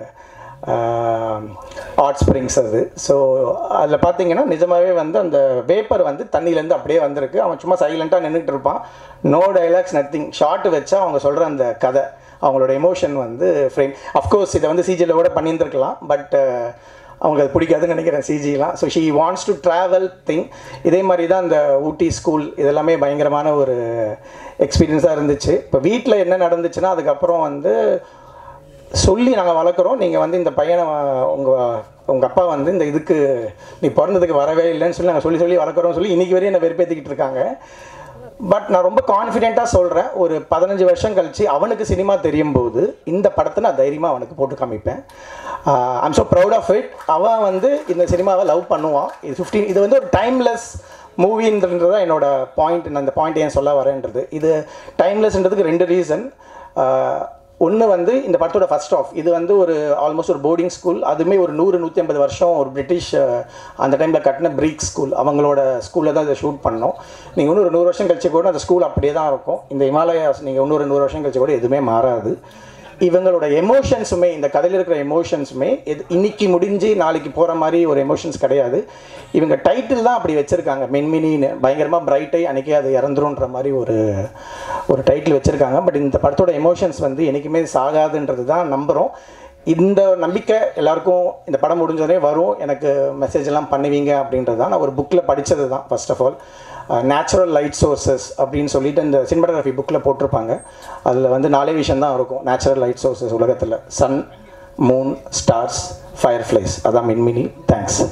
ஹாட் ஸ்ப்ரிங்ஸ் அது ஸோ அதில் பார்த்தீங்கன்னா நிஜமாகவே வந்து அந்த வேப்பர் வந்து தண்ணியிலேருந்து அப்படியே வந்திருக்கு அவன் சும்மா சைலண்ட்டாக நின்றுட்டு இருப்பான் நோ டைலாக்ஸ் நத்திங் ஷார்ட் வச்சா அவங்க சொல்கிற அந்த கதை அவங்களோட எமோஷன் வந்து ஃப்ரேம் அஃப்கோர்ஸ் இதை வந்து சிஜியில் கூட பண்ணியிருந்துருக்கலாம் பட் அவங்களுக்கு அது பிடிக்காதுன்னு நினைக்கிறேன் சிஜிலாம் so she wants to travel thing இதே மாதிரி தான் இந்த ஊட்டி ஸ்கூல் இதெல்லாமே பயங்கரமான ஒரு எக்ஸ்பீரியன்ஸாக இருந்துச்சு இப்போ வீட்டில் என்ன நடந்துச்சுன்னா அதுக்கப்புறம் வந்து சொல்லி நாங்கள் வளர்க்குறோம் நீங்கள் வந்து இந்த பையனை உங்கள் உங்கள் அப்பா வந்து இந்த இதுக்கு நீ பிறந்ததுக்கு வரவே இல்லைன்னு சொல்லி நாங்கள் சொல்லி சொல்லி வளர்க்குறோம் சொல்லி இன்றைக்கி வரையும் என்னை வெறுப்பேற்றிக்கிட்டு இருக்காங்க பட் நான் ரொம்ப கான்ஃபிடென்ட்டாக சொல்கிறேன் ஒரு பதினஞ்சு வருஷம் கழிச்சு அவனுக்கு சினிமா தெரியும் போது இந்த படத்தை நான் தைரியமாக அவனுக்கு போட்டு காமிப்பேன் I'm so proud of it அவன் வந்து இந்த சினிமாவை லவ் பண்ணுவான் இது ஃபிஃப்டீன் இது வந்து ஒரு டைம்லெஸ் மூவின்றது தான் என்னோட பாயிண்ட் நான் இந்த பாயிண்ட் ஏன் சொல்ல வரேன்றது இது டைம்லெஸ்ன்றதுக்கு ரெண்டு ரீசன் ஒன்று வந்து இந்த படத்தோட ஃபர்ஸ்ட் ஆஃப் இது வந்து ஒரு ஆல்மோஸ்ட் ஒரு போர்டிங் ஸ்கூல் அதுவுமே ஒரு நூறு நூற்றி ஐம்பது வருஷம் ஒரு பிரிட்டிஷ் அஹ், அந்த டைமில் கட்டின பிரீக் ஸ்கூல் அவங்களோட ஸ்கூலில் தான் இதை ஷூட் பண்ணோம் நீங்கள் இன்னும் ஒரு நூறு வருஷம் கழிச்சு கூட அந்த ஸ்கூல் அப்படியே தான் இருக்கும் இந்த இமாலயாஸ் நீங்கள் இன்னொரு நூறு வருஷம் கழிச்சு கூட எதுவுமே மாறாது இவங்களோட எமோஷன்ஸுமே இந்த கதையில் இருக்கிற எமோஷன்ஸுமே இது இன்னைக்கு முடிஞ்சு நாளைக்கு போகிற மாதிரி ஒரு எமோஷன்ஸ் கிடையாது இவங்க டைட்டில் தான் அப்படி வச்சுருக்காங்க மென்மினின்னு பயங்கரமாக பிரைட்டை அன்றைக்கே அது இறந்துருன்ற மாதிரி ஒரு ஒரு டைட்டில் வச்சுருக்காங்க பட் இந்த படத்தோட எமோஷன்ஸ் வந்து என்றைக்குமே சாகாதுன்றது தான் நம்புகிறோம் இந்த நம்பிக்கை எல்லாருக்கும் இந்த படம் முடிஞ்சோடனே வரும் எனக்கு மெசேஜ் எல்லாம் பண்ணுவீங்க அப்படின்றது தான் நான் ஒரு புக்கில் படித்தது தான் first of all natural light sources அப்படின்னு சொல்லிட்டு இந்த சினிமாட்டோகிராஃபி புக்கில் போட்டிருப்பாங்க அதில் வந்து நாலே விஷயம் தான் இருக்கும் நேச்சுரல் லைட் சோர்சஸ் உலகத்தில் sun moon stars fireflies அதான் மின்மினி தேங்க்ஸ்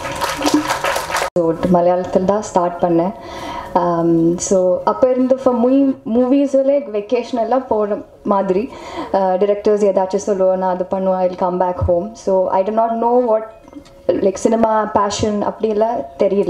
ஸோ மலையாளத்தில் தான் ஸ்டார்ட் பண்ணேன் ஸோ அப்போ இருந்து ஃபார் மூவி மூவிஸில் வெக்கேஷன் எல்லாம் போகிற மாதிரி டிரெக்டர்ஸ் ஏதாச்சும் சொல்லுவோம் நான் அது பண்ணுவேன் I come back home so I do not know what like cinema passion அப்படியெல்லாம் தெரியல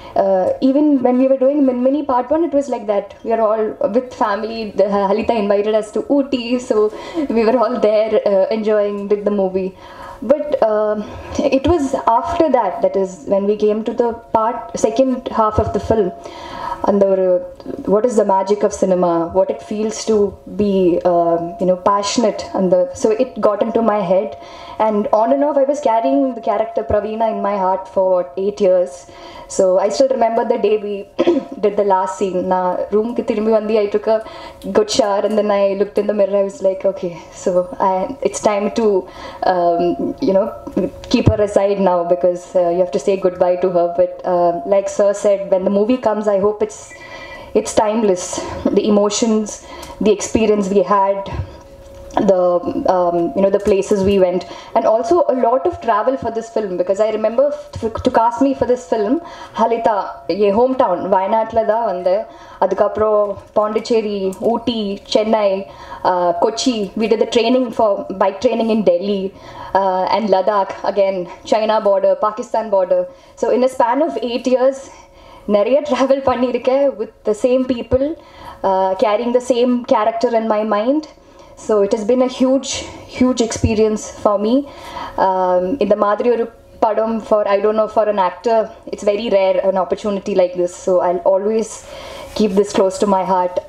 even when we were doing Minmini part one it was like that we are all with family Halitha invited us to Ooty so we were all there enjoying with the movie but uh, it was after that that is when we came to the part second half of the film and the what is the magic of cinema what it feels to be uh, you know passionate and the so it got into my head and on and off i was carrying the character praveena in my heart for what, eight years so i still remember the day we did the last scene na room ki tirumbi vandi i took a good shower and then i looked in the mirror i was like okay so I, it's time to um, you know keep her aside now because uh, you have to say goodbye to her but uh, like sir said when the movie comes i hope it's it's timeless the emotions the experience we had the um, you know the places we went and also a lot of travel for this film because i remember f- to cast me for this film halita என் home town வயநாட்டில் தான் வந்தேன் அதுக்கப்புறம் Pondicherry Ooty Chennai Kochi we did the training for bike training in delhi uh, and ladakh again china border pakistan border so in a span of eight years நிறைய travel பண்ணியிருக்கேன் with the same people carrying the same character in my mind so it has been a huge huge experience for me இந்த மாதிரி ஒரு படம் for I don't know for an actor it's very rare an opportunity like this so I always keep this close to my heart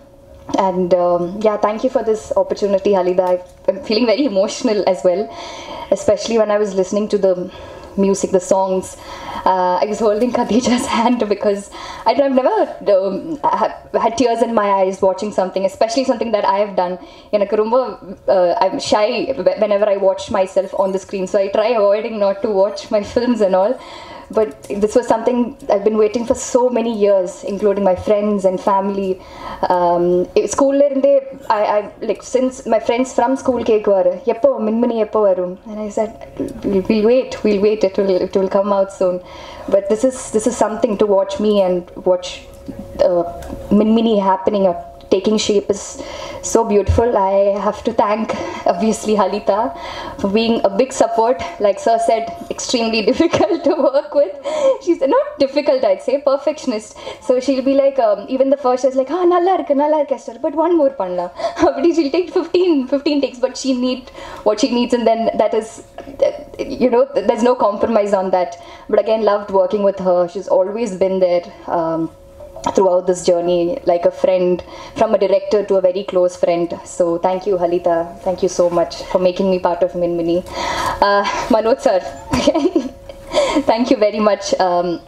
and um, yeah thank you for this opportunity halida i'm feeling very emotional as well especially when i was listening to the music the songs uh, i was holding khadija's hand because I, i've never um, ha- had tears in my eyes watching something especially something that i have done எனக்கு ரொம்ப uh, i'm shy whenever i watch myself on the screen so i try avoiding not to watch my films and all but this was something I've been waiting for so many years, including my friends and family. Um, school இருந்தே I, I like since my friends from school கேக்குவாரு எப்போ மின்மினி எப்போ வரும் and I said we'll, we'll wait we'll wait it will it will come out soon but this is this is something to watch me and watch uh, minmini happening up taking shape is so beautiful. I have to thank obviously Halita for being a big support. Like Sir said, extremely difficult to work with. She's not difficult, I'd say, perfectionist. So she'll be like, um, even the first is like, ah, nalla irukku, nalla irukku, Esther, but one more panla. she'll take 15, 15 takes, but she need what she needs, and then that is, you know, there's no compromise on that. But again, loved working with her. She's always been there. Um, throughout this journey like a friend from a director to a very close friend so thank you halita thank you so much for making me part of minmini uh, manoj sir thank you very much um,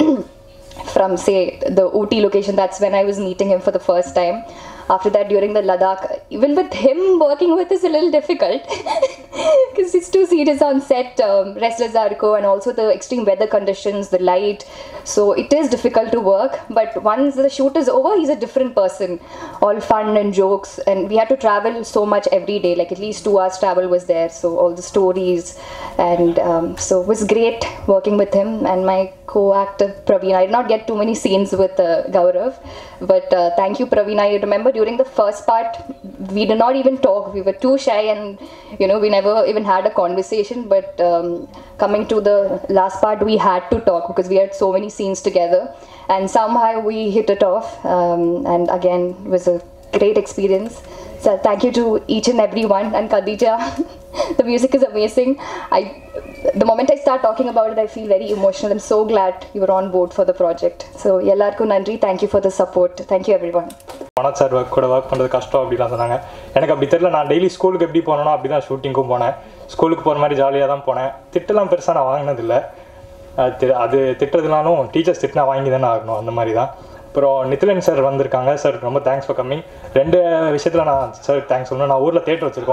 from say the Ooty location that's when i was meeting him for the first time after that during the ladakh even with him working with is a little difficult because it's too serious on set um, restless arco and also the extreme weather conditions the light so it is difficult to work but once the shoot is over he's a different person all fun and jokes and we had to travel so much every day like at least two hours travel was there so all the stories and um, so it was great working with him and my co-actor Praveen. I did not get too many scenes with uh, Gaurav, but uh, thank you, Praveen. I remember during the first part, we did not even talk. We were too shy, and you know, we never even had a conversation. But um, coming to the last part, we had to talk because we had so many scenes together, and somehow we hit it off. Um, and again, it was a great experience. So thank you to each and every one, and Khadija. the music is amazing. I the moment I start talking about it, I feel very emotional. I'm so glad you were on board for the project. So, Yellarku Nandri, thank you for the support. Thank you, everyone. Manoj sir work கூட work பண்ணுறது கஷ்டம் அப்படிலாம் சொன்னாங்க எனக்கு அப்படி தெரியல நான் daily ஸ்கூலுக்கு எப்படி போனேனோ அப்படி தான் ஷூட்டிங்க்கும் போனேன் ஸ்கூலுக்கு போகிற மாதிரி ஜாலியாக தான் போனேன் திட்டெல்லாம் பெருசாக நான் வாங்கினதில்லை அது தி- அது திட்டுறதுனாலும் டீச்சர்ஸ் திட்டினா வாங்கி தானே ஆகணும் அந்த மாதிரி தான் அப்புறம் நித்திலன் சார் வந்திருக்காங்க சார் ரொம்ப தேங்க்ஸ் ஃபார் கம்மிங் ரெண்டு விஷயத்தில் நான் சார் தேங்க்ஸ் சொல்லணும் நான் ஊரில் தேட்டர் வச்சுருக்கோம்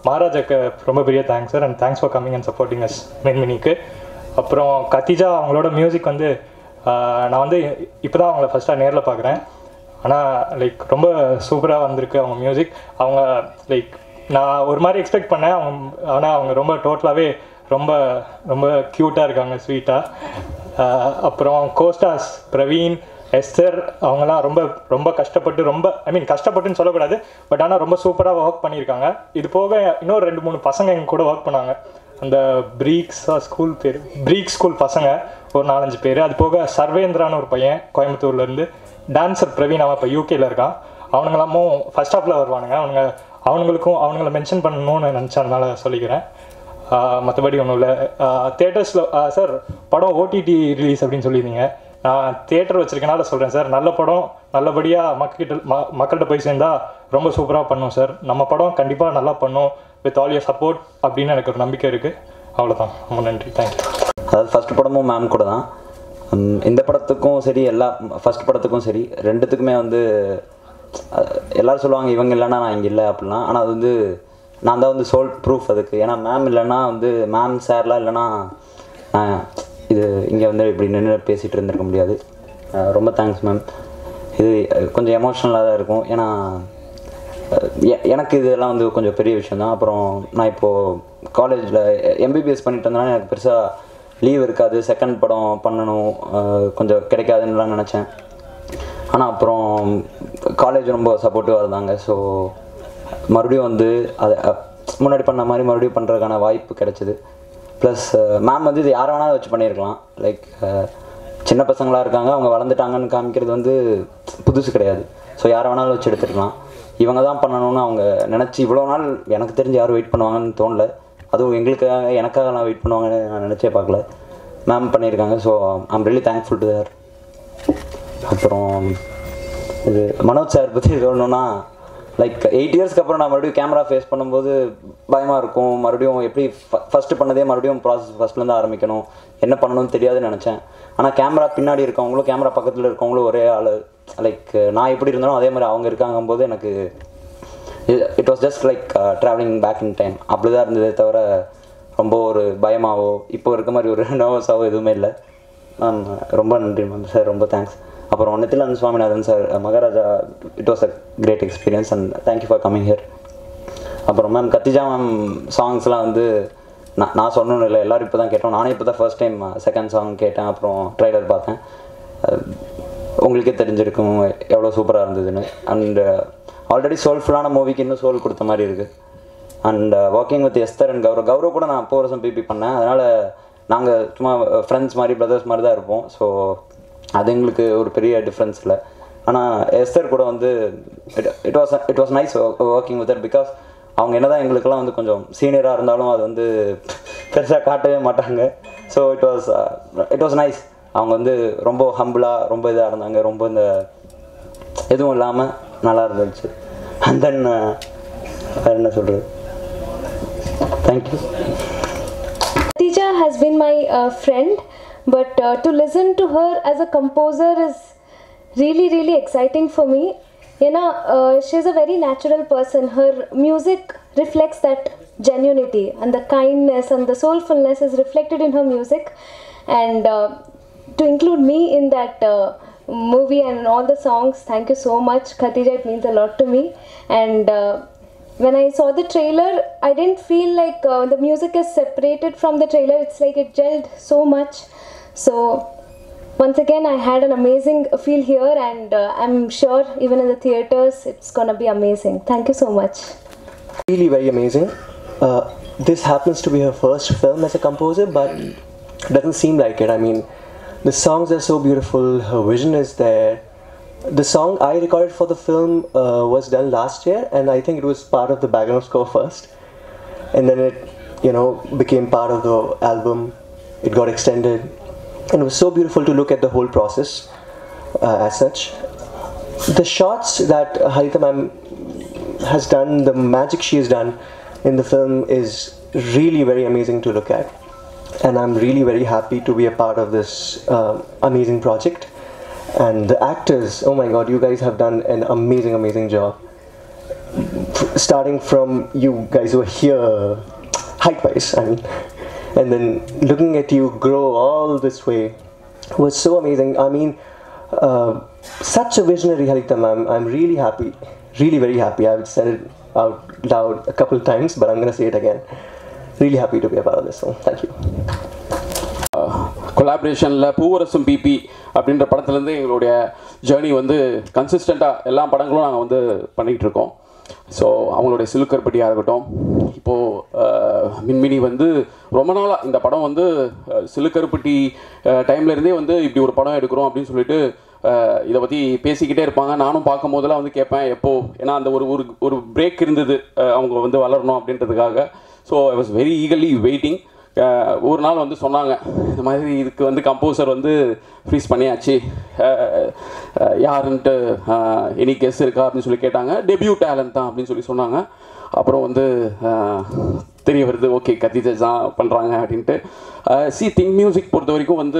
மகாராஜாக்கு ரொம்ப பெரிய thanks sir and thanks for coming and supporting us மின்மினிக்கு அப்புறம் கத்திஜா அவங்களோட மியூசிக் வந்து ஆஹ், நான் வந்து இப்போ தான் அவங்கள ஃபஸ்ட்டாக நேரில் பார்க்குறேன் ஆனால் லைக் ரொம்ப சூப்பராக வந்திருக்கு அவங்க மியூசிக் அவங்க லைக் நான் ஒரு மாதிரி எக்ஸ்பெக்ட் பண்ணேன் அவங்க ஆனால் அவங்க ரொம்ப டோட்டலாகவே ரொம்ப ரொம்ப க்யூட்டாக இருக்காங்க ஸ்வீட்டாக அப்புறம் கோஸ்டாஸ் பிரவீன் எஸ்தர் அவங்கெல்லாம் ரொம்ப ரொம்ப கஷ்டப்பட்டு ரொம்ப ஐ மீன் கஷ்டப்பட்டுன்னு சொல்லக்கூடாது பட் ஆனால் ரொம்ப சூப்பராக ஒர்க் பண்ணியிருக்காங்க இது போக இன்னும் ரெண்டு மூணு பசங்க எங்க கூட ஒர்க் பண்ணாங்க அந்த பிரீக்ஸா ஸ்கூல் பேர் பிரீக் ஸ்கூல் பசங்க ஒரு நாலஞ்சு பேர் அது போக சர்வேந்திரான்னு ஒரு பையன் கோயம்புத்தூர்லேருந்து டான்சர் பிரவீன் அவன் இப்போ யூகேல இருக்கான் அவனுங்களாமும் ஃபர்ஸ்ட் ஹாஃபில் வருவானுங்க அவனுங்க அவனுங்களுக்கும் அவனுங்கள மென்ஷன் பண்ணணும்னு நினச்சதுனால சொல்லிக்கிறேன் மற்றபடி ஒன்றும் இல்லை தேட்டர்ஸில் சார் படம் ஓடிடி ரிலீஸ் அப்படின்னு சொல்லியிருந்தீங்க நான் தேட்டர் வச்சிருக்கனால சொல்கிறேன் சார் நல்ல படம் நல்லபடியாக மக்கள்கிட்ட ம மக்கள்கிட்ட போய் சேர்ந்தா ரொம்ப சூப்பராக பண்ணும் சார் நம்ம படம் கண்டிப்பாக நல்லா பண்ணும் வித் ஆல் யர் சப்போர்ட் அப்படின்னு எனக்கு ஒரு நம்பிக்கை இருக்குது அவ்வளோதான் ரொம்ப நன்றி தேங்க்யூ அதாவது ஃபர்ஸ்ட் படமும் மேம் கூட தான் உம், இந்த படத்துக்கும் சரி எல்லா ஃபர்ஸ்ட் படத்துக்கும் சரி ரெண்டுத்துக்குமே வந்து அஹ், எல்லாரும் சொல்லுவாங்க இவங்க இல்லைன்னா நான் இங்கே இல்லை அப்படிலாம் ஆனால் அது வந்து நான் தான் வந்து சோல் ப்ரூஃப் அதுக்கு ஏன்னா மேம் இல்லைன்னா வந்து மேம் சார்லாம் இல்லைன்னா நான் இது இங்கே வந்து இப்படி நின்று பேசிகிட்டு இருந்திருக்க முடியாது அஹ், ரொம்ப தேங்க்ஸ் மேம் இது அஹ், கொஞ்சம் எமோஷ்னலாக தான் இருக்கும் ஏன்னா அஹ் எ- எனக்கு இதெல்லாம் வந்து கொஞ்சம் பெரிய விஷயம் தான் அப்புறம் நான் இப்போது காலேஜில் எம்பிபிஎஸ் பண்ணிட்டு இருந்தேன்னா எனக்கு பெருசாக லீவ் இருக்காது செகண்ட் படம் பண்ணணும் அஹ் கொஞ்சம் கிடைக்காதுன்னுலாம் நினச்சேன் ஆனால் அப்புறம் காலேஜ் ரொம்ப சப்போர்ட்டிவாக இருந்தாங்க ஸோ மறுபடியும் வந்து அதை அஹ், முன்னாடி பண்ண மாதிரி மறுபடியும் பண்ணுறதுக்கான வாய்ப்பு கிடைச்சிது ப்ளஸ் மேம் வந்து இது யாரை வேணாலும் வச்சு பண்ணியிருக்கலாம் லைக் சின்ன பசங்களாக இருக்காங்க அவங்க வளர்ந்துட்டாங்கன்னு காமிக்கிறது வந்து புதுசு கிடையாது ஸோ யாரை வேணாலும் வச்சு எடுத்துருக்கலாம் இவங்க தான் பண்ணணும்னு அவங்க நினச்சி இவ்வளோ நாள் எனக்கு தெரிஞ்சு யாரும் வெயிட் பண்ணுவாங்கன்னு தோணல அதுவும் எங்களுக்காக எனக்காக நான் வெயிட் பண்ணுவாங்கன்னு நான் நினச்சே பார்க்கல மேம் பண்ணியிருக்காங்க so I'm really thankful to there அப்புறம் இது மனோஜ் சார் பற்றி சொல்லணும்னா லைக் எயிட் இயர்ஸ்க்கு அப்புறம் நான் மறுபடியும் கேமரா ஃபேஸ் பண்ணும்போது பயமாக இருக்கும் மறுபடியும் எப்படி ஃபஸ்ட்டு பண்ணதே மறுபடியும் ப்ராசஸ் ஃபஸ்ட்லேருந்து ஆரம்பிக்கணும் என்ன பண்ணணும்னு தெரியாதுன்னு நினச்சேன் ஆனால் கேமரா பின்னாடி இருக்கவங்களும் கேமரா பக்கத்தில் இருக்கவங்களும் ஒரே ஆள் லைக் நான் எப்படி இருந்தாலும் அதே மாதிரி அவங்க இருக்காங்கும்போது எனக்கு it was just like travelling back in time அப்படி தான் இருந்ததே தவிர ரொம்ப ஒரு பயமாவோ இப்போ இருக்க மாதிரி ஒரு நர்வஸாவோ எதுவுமே இல்லை மேம் ரொம்ப நன்றி மேம் சார் ரொம்ப தேங்க்ஸ் அப்புறம் Nithilanandha Swaminathan sir Maharaja it was a great experience and thank you for coming here அப்புறம் மேம் கத்திஜா மேம் சாங்ஸ்லாம் வந்து நான் நான் சொல்லணும் இல்லை எல்லோரும் இப்போ தான் கேட்டோம் நானே இப்போ தான் ஃபர்ஸ்ட் டைம் செகண்ட் சாங் கேட்டேன் அப்புறம் ட்ரைலர் பார்த்தேன் அஹ் உங்களுக்கே தெரிஞ்சிருக்கும் எவ்வளோ சூப்பராக இருந்ததுன்னு அண்ட் ஆல்ரெடி சோல்ஃபுல்லான மூவிக்கு இன்னும் சோல் கொடுத்த மாதிரி இருக்குது and working with Esther and Gaurav Gaurav கூட நான் போகிற வருஷம் பிபி பண்ணேன் அதனால் நாங்கள் சும்மா ஃப்ரெண்ட்ஸ் மாதிரி பிரதர்ஸ் மாதிரி தான் இருப்போம் ஸோ அது எங்களுக்கு ஒரு பெரிய டிஃப்ரென்ஸ் இல்லை ஆனால் எஸ்தர் கூட வந்து it was it was nice working with because அவங்க என்னதான் எங்களுக்கெல்லாம் வந்து கொஞ்சம் சீனியராக இருந்தாலும் அது வந்து பெருசாக காட்டவே மாட்டாங்க so it was it was nice அவங்க வந்து ரொம்ப ஹம்பிளாக ரொம்ப இதாக இருந்தாங்க ரொம்ப இந்த எதுவும் இல்லாமல் நல்லா இருந்துச்சு அண்ட் தென் வேறு என்ன சொல்கிறது thank you Khadija has been my uh, friend, but uh, to listen to her as a composer is really, really exciting for me. You know, uh, she's a very natural person. Her music reflects that genuinity and the kindness and the soulfulness is reflected in her music. And uh, to include me in that uh, movie and all the songs, thank you so much, Khadija. It means a lot to me. And uh, when I saw the trailer, I didn't feel like uh, the music is separated from the trailer. It's like it gelled so much. So, once again, I had an amazing feel here, and uh, I'm sure even in the theaters, it's gonna be amazing. Thank you so much. really very amazing. Uh, this happens to be her first film as a composer, but doesn't seem like it. I mean, the songs are so beautiful, her vision is there. The song I recorded for the film uh, was done last year, and I think it was part of the background score first, and then it, you know, became part of the album. It got extended, and it was so beautiful to look at the whole process uh, as such. The shots that Harita ma'am has done, the magic she has done in the film is really very amazing to look at. And I'm really very happy to be a part of this uh, amazing project. And the actors, oh my god, you guys have done an amazing, amazing job. F- starting from you guys who are here, height wise, I mean, and then looking at you grow all this way was so amazing. I mean, uh, such a visionary Halita ma'am. I'm really happy, really very happy. I've said it out loud a couple of times, but I'm gonna say it again. Really happy to be a part of this film. Thank you. கொலாபரேஷனில் பூவரசும் பிபி அப்படின்ற படத்துலேருந்து எங்களுடைய journey வந்து கன்சிஸ்டண்ட்டாக எல்லா படங்களும் நாங்கள் வந்து பண்ணிகிட்டு இருக்கோம் ஸோ அவங்களுடைய சிலுக்கற்பட்டியாக இருக்கட்டும் இப்போது மின்மினி வந்து ரொம்ப நாளாக இந்த படம் வந்து அஹ், சிலுக்கருப்பட்டி டைம்லேருந்தே வந்து இப்படி ஒரு படம் எடுக்கிறோம் அப்படின்னு சொல்லிட்டு அஹ், இதை பற்றி பேசிக்கிட்டே இருப்பாங்க நானும் பார்க்கும் போதெல்லாம் வந்து கேட்பேன் எப்போ ஏன்னா அந்த ஒரு ஒரு ஒரு பிரேக் இருந்தது அஹ், அவங்க வந்து வளரணும் அப்படின்றதுக்காக so I was very eagerly waiting ah ஒரு நாள் வந்து சொன்னாங்க இந்த மாதிரி இதுக்கு வந்து கம்போசர் வந்து ஃப்ரீஸ் பண்ணியாச்சு அஹ் அஹ் யாருன்ட்டு எனி கெஸ் இருக்கா அப்படின்னு சொல்லி கேட்டாங்க டெபியூ டேலண்ட் தான் அப்படின்னு சொல்லி சொன்னாங்க அப்புறம் வந்து அஹ், தெரிய வருது ஓகே கத்திஜஸ் தான் பண்ணுறாங்க அப்படின்ட்டு சி திங்க் மியூசிக் பொறுத்த வரைக்கும் வந்து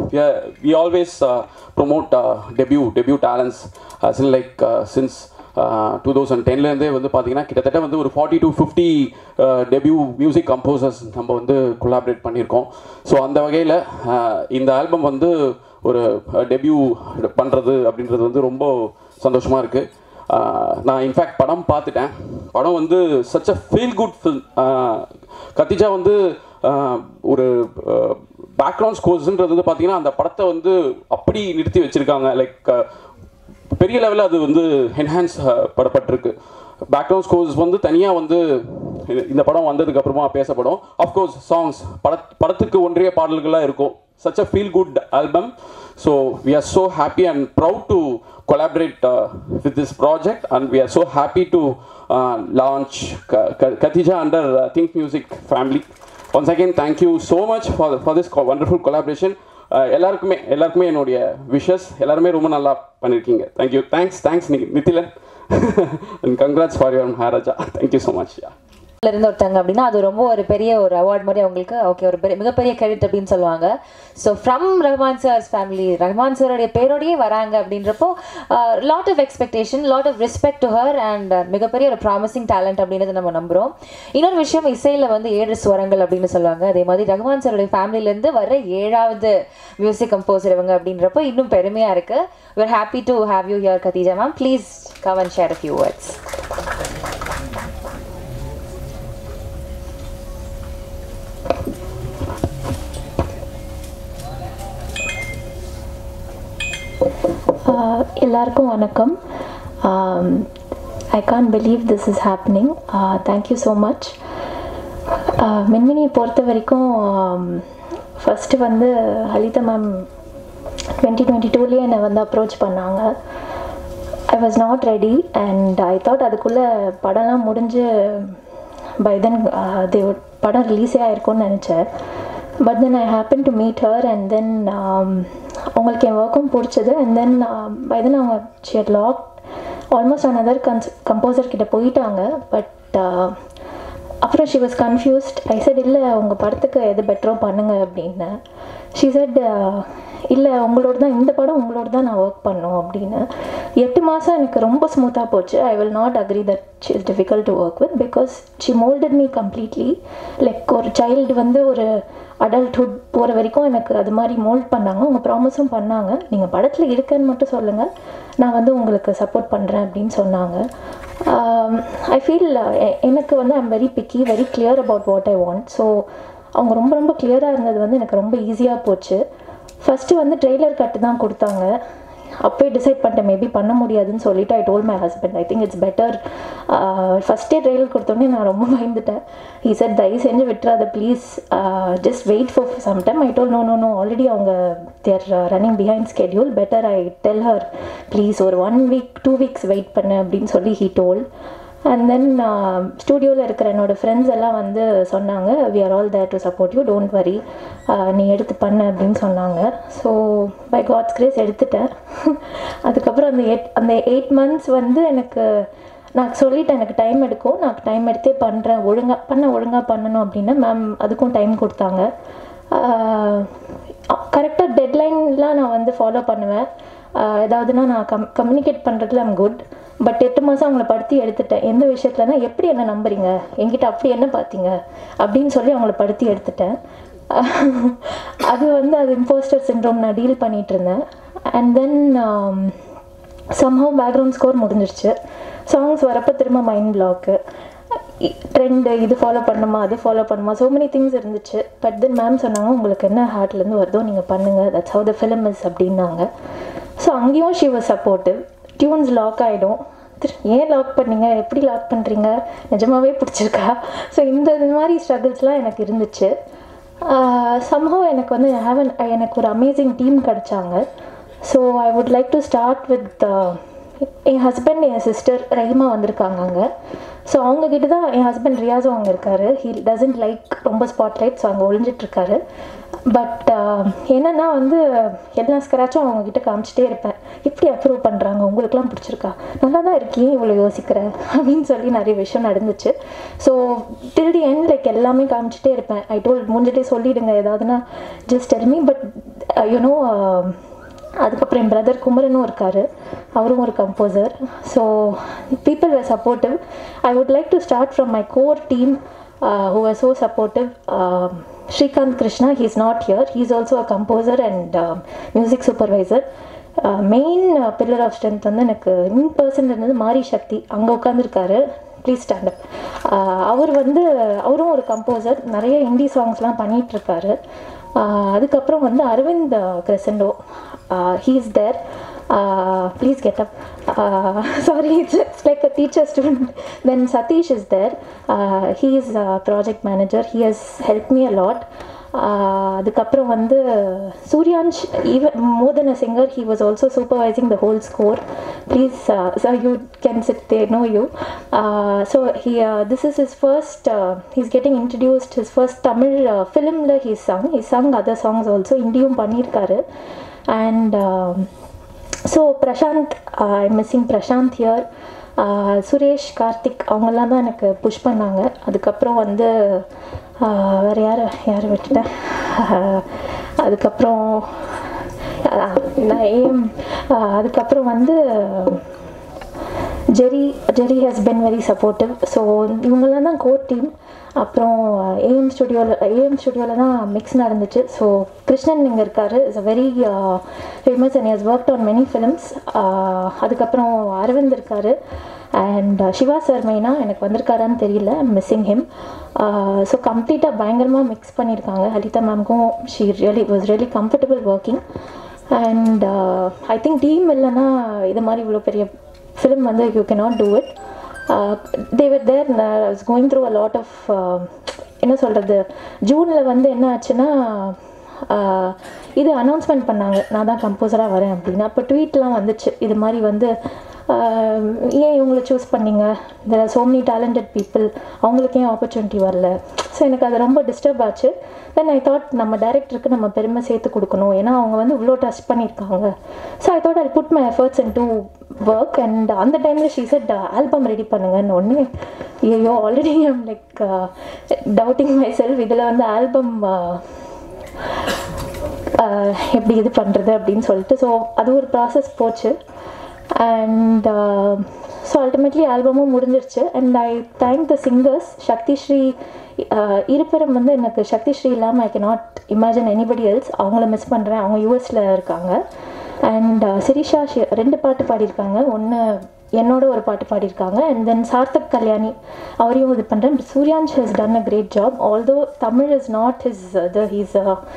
we always promote debut debut talents like since two thousand டென்லேருந்தே வந்து பார்த்தீங்கன்னா கிட்டத்தட்ட வந்து ஒரு forty to fifty debut music composers நம்ம வந்து கொலாபரேட் பண்ணியிருக்கோம் ஸோ அந்த வகையில் இந்த ஆல்பம் வந்து ஒரு டெபியூ பண்ணுறது அப்படின்றது வந்து ரொம்ப சந்தோஷமாக இருக்குது நான் இன்ஃபேக்ட் படம் பார்த்துட்டேன் படம் வந்து such a feel good film Khadija வந்து ஆஹ், ஒரு பேக்ரவுண்ட் ஸ்கோர்ஸ்ன்றது வந்து பார்த்தீங்கன்னா அந்த படத்தை வந்து அப்படி நிறுத்தி வச்சுருக்காங்க லைக் பெரிய லெவலில் அது வந்து என்ஹான்ஸ் படப்பட்டிருக்கு பேக்ரவுண்ட் ஸ்கோர்ஸ் வந்து தனியாக வந்து இது- இந்த படம் வந்ததுக்கு அப்புறமா பேசப்படும் அஃப்கோர்ஸ் சாங்ஸ் பட படத்துக்கு ஒன்றிய பாடல்களாக இருக்கும் such a feel good album so we are so happy and proud to collaborate uh, with this project and we are so happy to uh, launch Ka- Ka- Katija under uh, Think Music family once again thank you so much for for this co- wonderful collaboration Uh, எல்லாருக்குமே எல்லாருக்குமே என்னுடைய wishes எல்லாருமே ரொம்ப நல்லா பண்ணியிருக்கீங்க thank you thanks thanks Nithilan and congrats for your Maharaja thank you so much யா ல இருந்து ஒருத்தங்க அப்படின்னா அது ரொம்ப ஒரு பெரிய ஒரு அவார்ட் மாதிரி அவங்களுக்கு ஓகே ஒரு பெரிய மிகப்பெரிய கிரெடிட் அப்படின்னு சொல்லுவாங்க so from Rahman sir's family Rahman சாரோடைய பேரோடையே வராங்க அப்படின்றப்போ lot of expectation lot of respect to her and மிகப்பெரிய ஒரு ப்ராமிசிங் டேலண்ட் அப்படின்றத நம்ம நம்புகிறோம் இன்னொரு விஷயம் இசையில் வந்து ஏழு ஸ்வரங்கள் அப்படின்னு சொல்லுவாங்க அதே மாதிரி ரஹ்மான் சாரோடைய ஃபேமிலியிலேருந்து வர ஏழாவது மியூசிக் கம்போசர் இவங்க அப்படின்றப்போ இன்னும் பெருமையாக இருக்குது we're happy to have you here Khadija ma'am please come and share a few words Uh, எல்லாருக்கும் வணக்கம் I can believe this is happening thank you so much மின்மினியை பொறுத்த வரைக்கும் ஃபஸ்ட்டு வந்து ஹலிதா மேம் டுவெண்ட்டி டுவெண்ட்டி டூலேயே என்னை வந்து அப்ரோச் பண்ணாங்க I was not ready and I thought அதுக்குள்ளே படம்லாம் முடிஞ்சு பை தென் தே படம் ரிலீஸே ஆயிருக்கும்னு நினச்சேன் but then I happen to meet her and then அவங்களுக்கு என் ஒர்க்கும் பிடிச்சது அண்ட் தென் பை தென் அவங்க ஷியர் லாக் ஆல்மோஸ்ட் அனதர் கன்ஸ் கம்போசர் கிட்ட போயிட்டாங்க பட் அப்புறம் she was confused I said இல்லை உங்கள் படத்துக்கு எது பெட்டரோ பண்ணுங்க அப்படின்னு ஷி செட் இல்லை உங்களோட தான் இந்த படம் உங்களோட தான் நான் ஒர்க் பண்ணோம் அப்படின்னு எட்டு மாதம் எனக்கு ரொம்ப ஸ்மூத்தாக போச்சு I will not agree that she is difficult to work with because she moulded me completely like ஒரு சைல்டு வந்து ஒரு அடல்ட்ஹுட் போகிற வரைக்கும் எனக்கு அது மாதிரி மோல்ட் பண்ணாங்க அவங்க ப்ராமிஸும் பண்ணாங்க நீங்கள் படத்தில் இருக்கேன்னு மட்டும் சொல்லுங்கள் நான் வந்து உங்களுக்கு சப்போர்ட் பண்ணுறேன் அப்படின்னு சொன்னாங்க ஐ ஃபீல் எனக்கு வந்து I'm very picky very clear about what I want so அவங்க ரொம்ப ரொம்ப கிளியராக இருந்தது வந்து எனக்கு ரொம்ப ஈஸியாக போச்சு ஃபஸ்ட்டு வந்து ட்ரெய்லர் கட்டு தான் கொடுத்தாங்க அப்போயே டிசைட் பண்ணிட்டேன் மேபி பண்ண முடியாதுன்னு சொல்லிட்டு I told my husband I think it's better ஃபஸ்ட்டே ட்ரெய்லர் கொடுத்தோன்னே நான் ரொம்ப பயந்துட்டேன் ஈ சார் தயவு செஞ்சு விட்டுறாத please just wait for some time I told no no no already அவங்க they're running behind schedule better I tell her please ஒரு one week two weeks wait பண்ணு அப்படின்னு சொல்லி ஹீ டோல் அண்ட் தென் ஸ்டூடியோவில் இருக்கிற என்னோடய ஃப்ரெண்ட்ஸ் எல்லாம் வந்து சொன்னாங்க we are all there to support you don't worry நீ எடுத்து பண்ணு அப்படின்னு சொன்னாங்க ஸோ பை காட்ஸ் கிரேஸ் எடுத்துட்டேன் அதுக்கப்புறம் அந்த எயிட் அந்த எயிட் மந்த்ஸ் வந்து எனக்கு நான் சொல்லிட்டேன் எனக்கு டைம் எடுக்கும் நான் டைம் எடுத்தே பண்ணுறேன் ஒழுங்காக பண்ண ஒழுங்காக பண்ணணும் அப்படின்னு மேம் அதுக்கும் டைம் கொடுத்தாங்க கரெக்டாக டெட்லைன்லாம் நான் வந்து ஃபாலோ பண்ணுவேன் ஏதாவதுனா நான் கம் கம்யூனிகேட் பண்ணுறதுல ஐம் குட் பட் எட்டு மாதம் அவங்கள படுத்தி எடுத்துட்டேன் எந்த விஷயத்துலனா எப்படி என்ன நம்புறீங்க என்கிட்ட அப்படி என்ன பார்த்தீங்க அப்படின்னு சொல்லி அவங்கள படுத்தி எடுத்துட்டேன் அது வந்து அது இம்போஸ்டர் சிண்ட்ரோம் நான் டீல் பண்ணிட்டு இருந்தேன் and then somehow background score முடிஞ்சிருச்சு சாங்ஸ் வரப்போ திரும்ப மைண்ட் பிளாக்கு ட்ரெண்டு இது ஃபாலோ பண்ணுமா அது ஃபாலோ பண்ணுமா ஸோ மெனி திங்ஸ் இருந்துச்சு பட் தென் மேம் சொன்னாங்க உங்களுக்கு என்ன ஹார்ட்லேருந்து வருதோ நீங்கள் பண்ணுங்கள் that's how the film is அப்படின்னாங்க ஸோ அங்கேயும் she was supportive tunes lock ஆகிடும் ஏன் லாக் பண்ணீங்க எப்படி லாக் பண்ணுறீங்க நிஜமாவே பிடிச்சிருக்கா ஸோ இந்த இந்த மாதிரி ஸ்ட்ரகிள்ஸ்லாம் எனக்கு இருந்துச்சு சம்ஹவ் எனக்கு வந்து ஹேவ் எனக்கு ஒரு அமேசிங் டீம் கிடச்சாங்க so I would like to start with என் ஹஸ்பண்ட் என் சிஸ்டர் ரஹிமா வந்திருக்காங்க அங்கே ஸோ அவங்கக்கிட்ட தான் என் ஹஸ்பண்ட் ரியாஸும் அங்கே இருக்காரு ஹீ டசன்ட் லைக் ரொம்ப ஸ்பாட்லைட் ஸோ அங்கே ஒளிஞ்சிட்ருக்காரு பட் என்னென்னா வந்து எல்லா ஸ்க்ராச்சும் அவங்கக்கிட்ட காமிச்சிட்டே இருப்பேன் எப்படி அப்ரூவ் பண்ணுறாங்க உங்களுக்குலாம் பிடிச்சிருக்கா நல்லா தான் இருக்கீங்க இவ்வளோ யோசிக்கிறேன் அப்படின்னு சொல்லி நிறைய விஷயம் நடந்துச்சு so till the end like எல்லாமே காமிச்சிட்டே இருப்பேன் ஐ டோல் முடிஞ்சிட்டே சொல்லிடுங்க ஏதாவதுனா ஜஸ்ட் டெல்மி பட் யூனோ அதுக்கப்புறம் என் பிரதர் குமரனும் இருக்கார் அவரும் ஒரு composer so people were supportive I would like to start from my core team who are so supportive Srikanth Krishna he is not here he is also a composer and music supervisor main pillar of strength வந்து எனக்கு in person இருந்தது மாரி சக்தி அங்கே உட்காந்துருக்காரு please stand up அவர் வந்து அவரும் ஒரு composer நிறைய ஹிந்தி சாங்ஸ்லாம் பண்ணிகிட்ருக்காரு அதுக்கப்புறம் வந்து Aravind Crescendo he is there please get up sorry it's it's like a teacher student then Sathish is there he is project manager he has help me a lot அதுக்கப்புறம் வந்து Suryansh even more then a singer he was also supervising the whole score please sir you can sit they know you so he this is his first he's getting introduced his first Tamil ஃபிலிமில் he Sangh he sung other songs also இந்தியும் பண்ணியிருக்காரு and so Prashanth I missing Prashanth here Suresh Karthik அவங்கெல்லாம் தான் எனக்கு push பண்ணாங்க அதுக்கப்புறம் வந்து வேறு யார் யார் விட்டுட்டேன் அதுக்கப்புறம் நான் ஏம் அதுக்கப்புறம் வந்து Jerry Jerry has been very supportive so இவங்கெல்லாம் தான் கோர் டீம் அப்புறம் ஏஎம் ஸ்டுடியோவில் ஏஎம் ஸ்டுடியோவில் தான் மிக்ஸ் நடந்துச்சு ஸோ கிருஷ்ணன் இங்கே இருக்கார் is a very famous and has work on many films அதுக்கப்புறம் அரவிந்த் இருக்கார் அண்ட் சிவா சார் மெயினாக எனக்கு வந்திருக்காரான்னு தெரியல மிஸ்ஸிங் ஹிம் ஸோ கம்ப்ளீட்டாக பயங்கரமாக மிக்ஸ் பண்ணியிருக்காங்க ஹலிதா மேம்க்கும் she really was really comfortable working and I think team இல்லைன்னா இது மாதிரி இவ்வளோ பெரிய ஃபிலிம் வந்து you can not do it they were there is going through a lot of என்ன சொல்கிறது ஜூனில் வந்து என்ன ஆச்சுன்னா இது அனௌன்ஸ்மெண்ட் பண்ணாங்க நான் தான் கம்போசராக வரேன் அப்படின்னு அப்போ ட்வீட்லாம் வந்துச்சு இது மாதிரி வந்து ஏன் இவங்களை சூஸ் பண்ணீங்க there are so many talented people அவங்களுக்கு ஏன் ஆப்பர்ச்சுனிட்டி வரல ஸோ எனக்கு அது ரொம்ப டிஸ்டர்ப் ஆச்சு தென் ஐ தாட் நம்ம டேரக்டருக்கு நம்ம பெருமை சேர்த்து கொடுக்கணும் ஏன்னா அவங்க வந்து இவ்வளோ டஸ்ட் பண்ணியிருக்காங்க so I thought I put my efforts into work and அந்த டைமில் ஷீ செட் ஆல்பம் ரெடி பண்ணுங்கன்னு ஒன்று ஐயோ already I'm like doubting myself இதில் வந்து ஆல்பம் எப்படி இது பண்ணுறது அப்படின்னு சொல்லிட்டு ஸோ அது ஒரு ப்ராசஸ் போச்சு அண்ட் ஸோ அல்டிமேட்லி ஆல்பமும் முடிஞ்சிருச்சு and I thank the singers Shakthi Sri இருப்பிடம் வந்து எனக்கு சக்தி ஸ்ரீ இல்லாமல் I can not imagine anybody else அவங்கள மிஸ் பண்ணுறேன் அவங்க யூஎஸில் இருக்காங்க அண்ட் சிரிஷா ரெண்டு பாட்டு பாடியிருக்காங்க ஒன்று என்னோட ஒரு பாட்டு பாடியிருக்காங்க அண்ட் தென் சார்த்தக் கல்யாணி அவரையும் இது பண்ணுறேன் Suryansh has done a great job although Tamil is not his the he's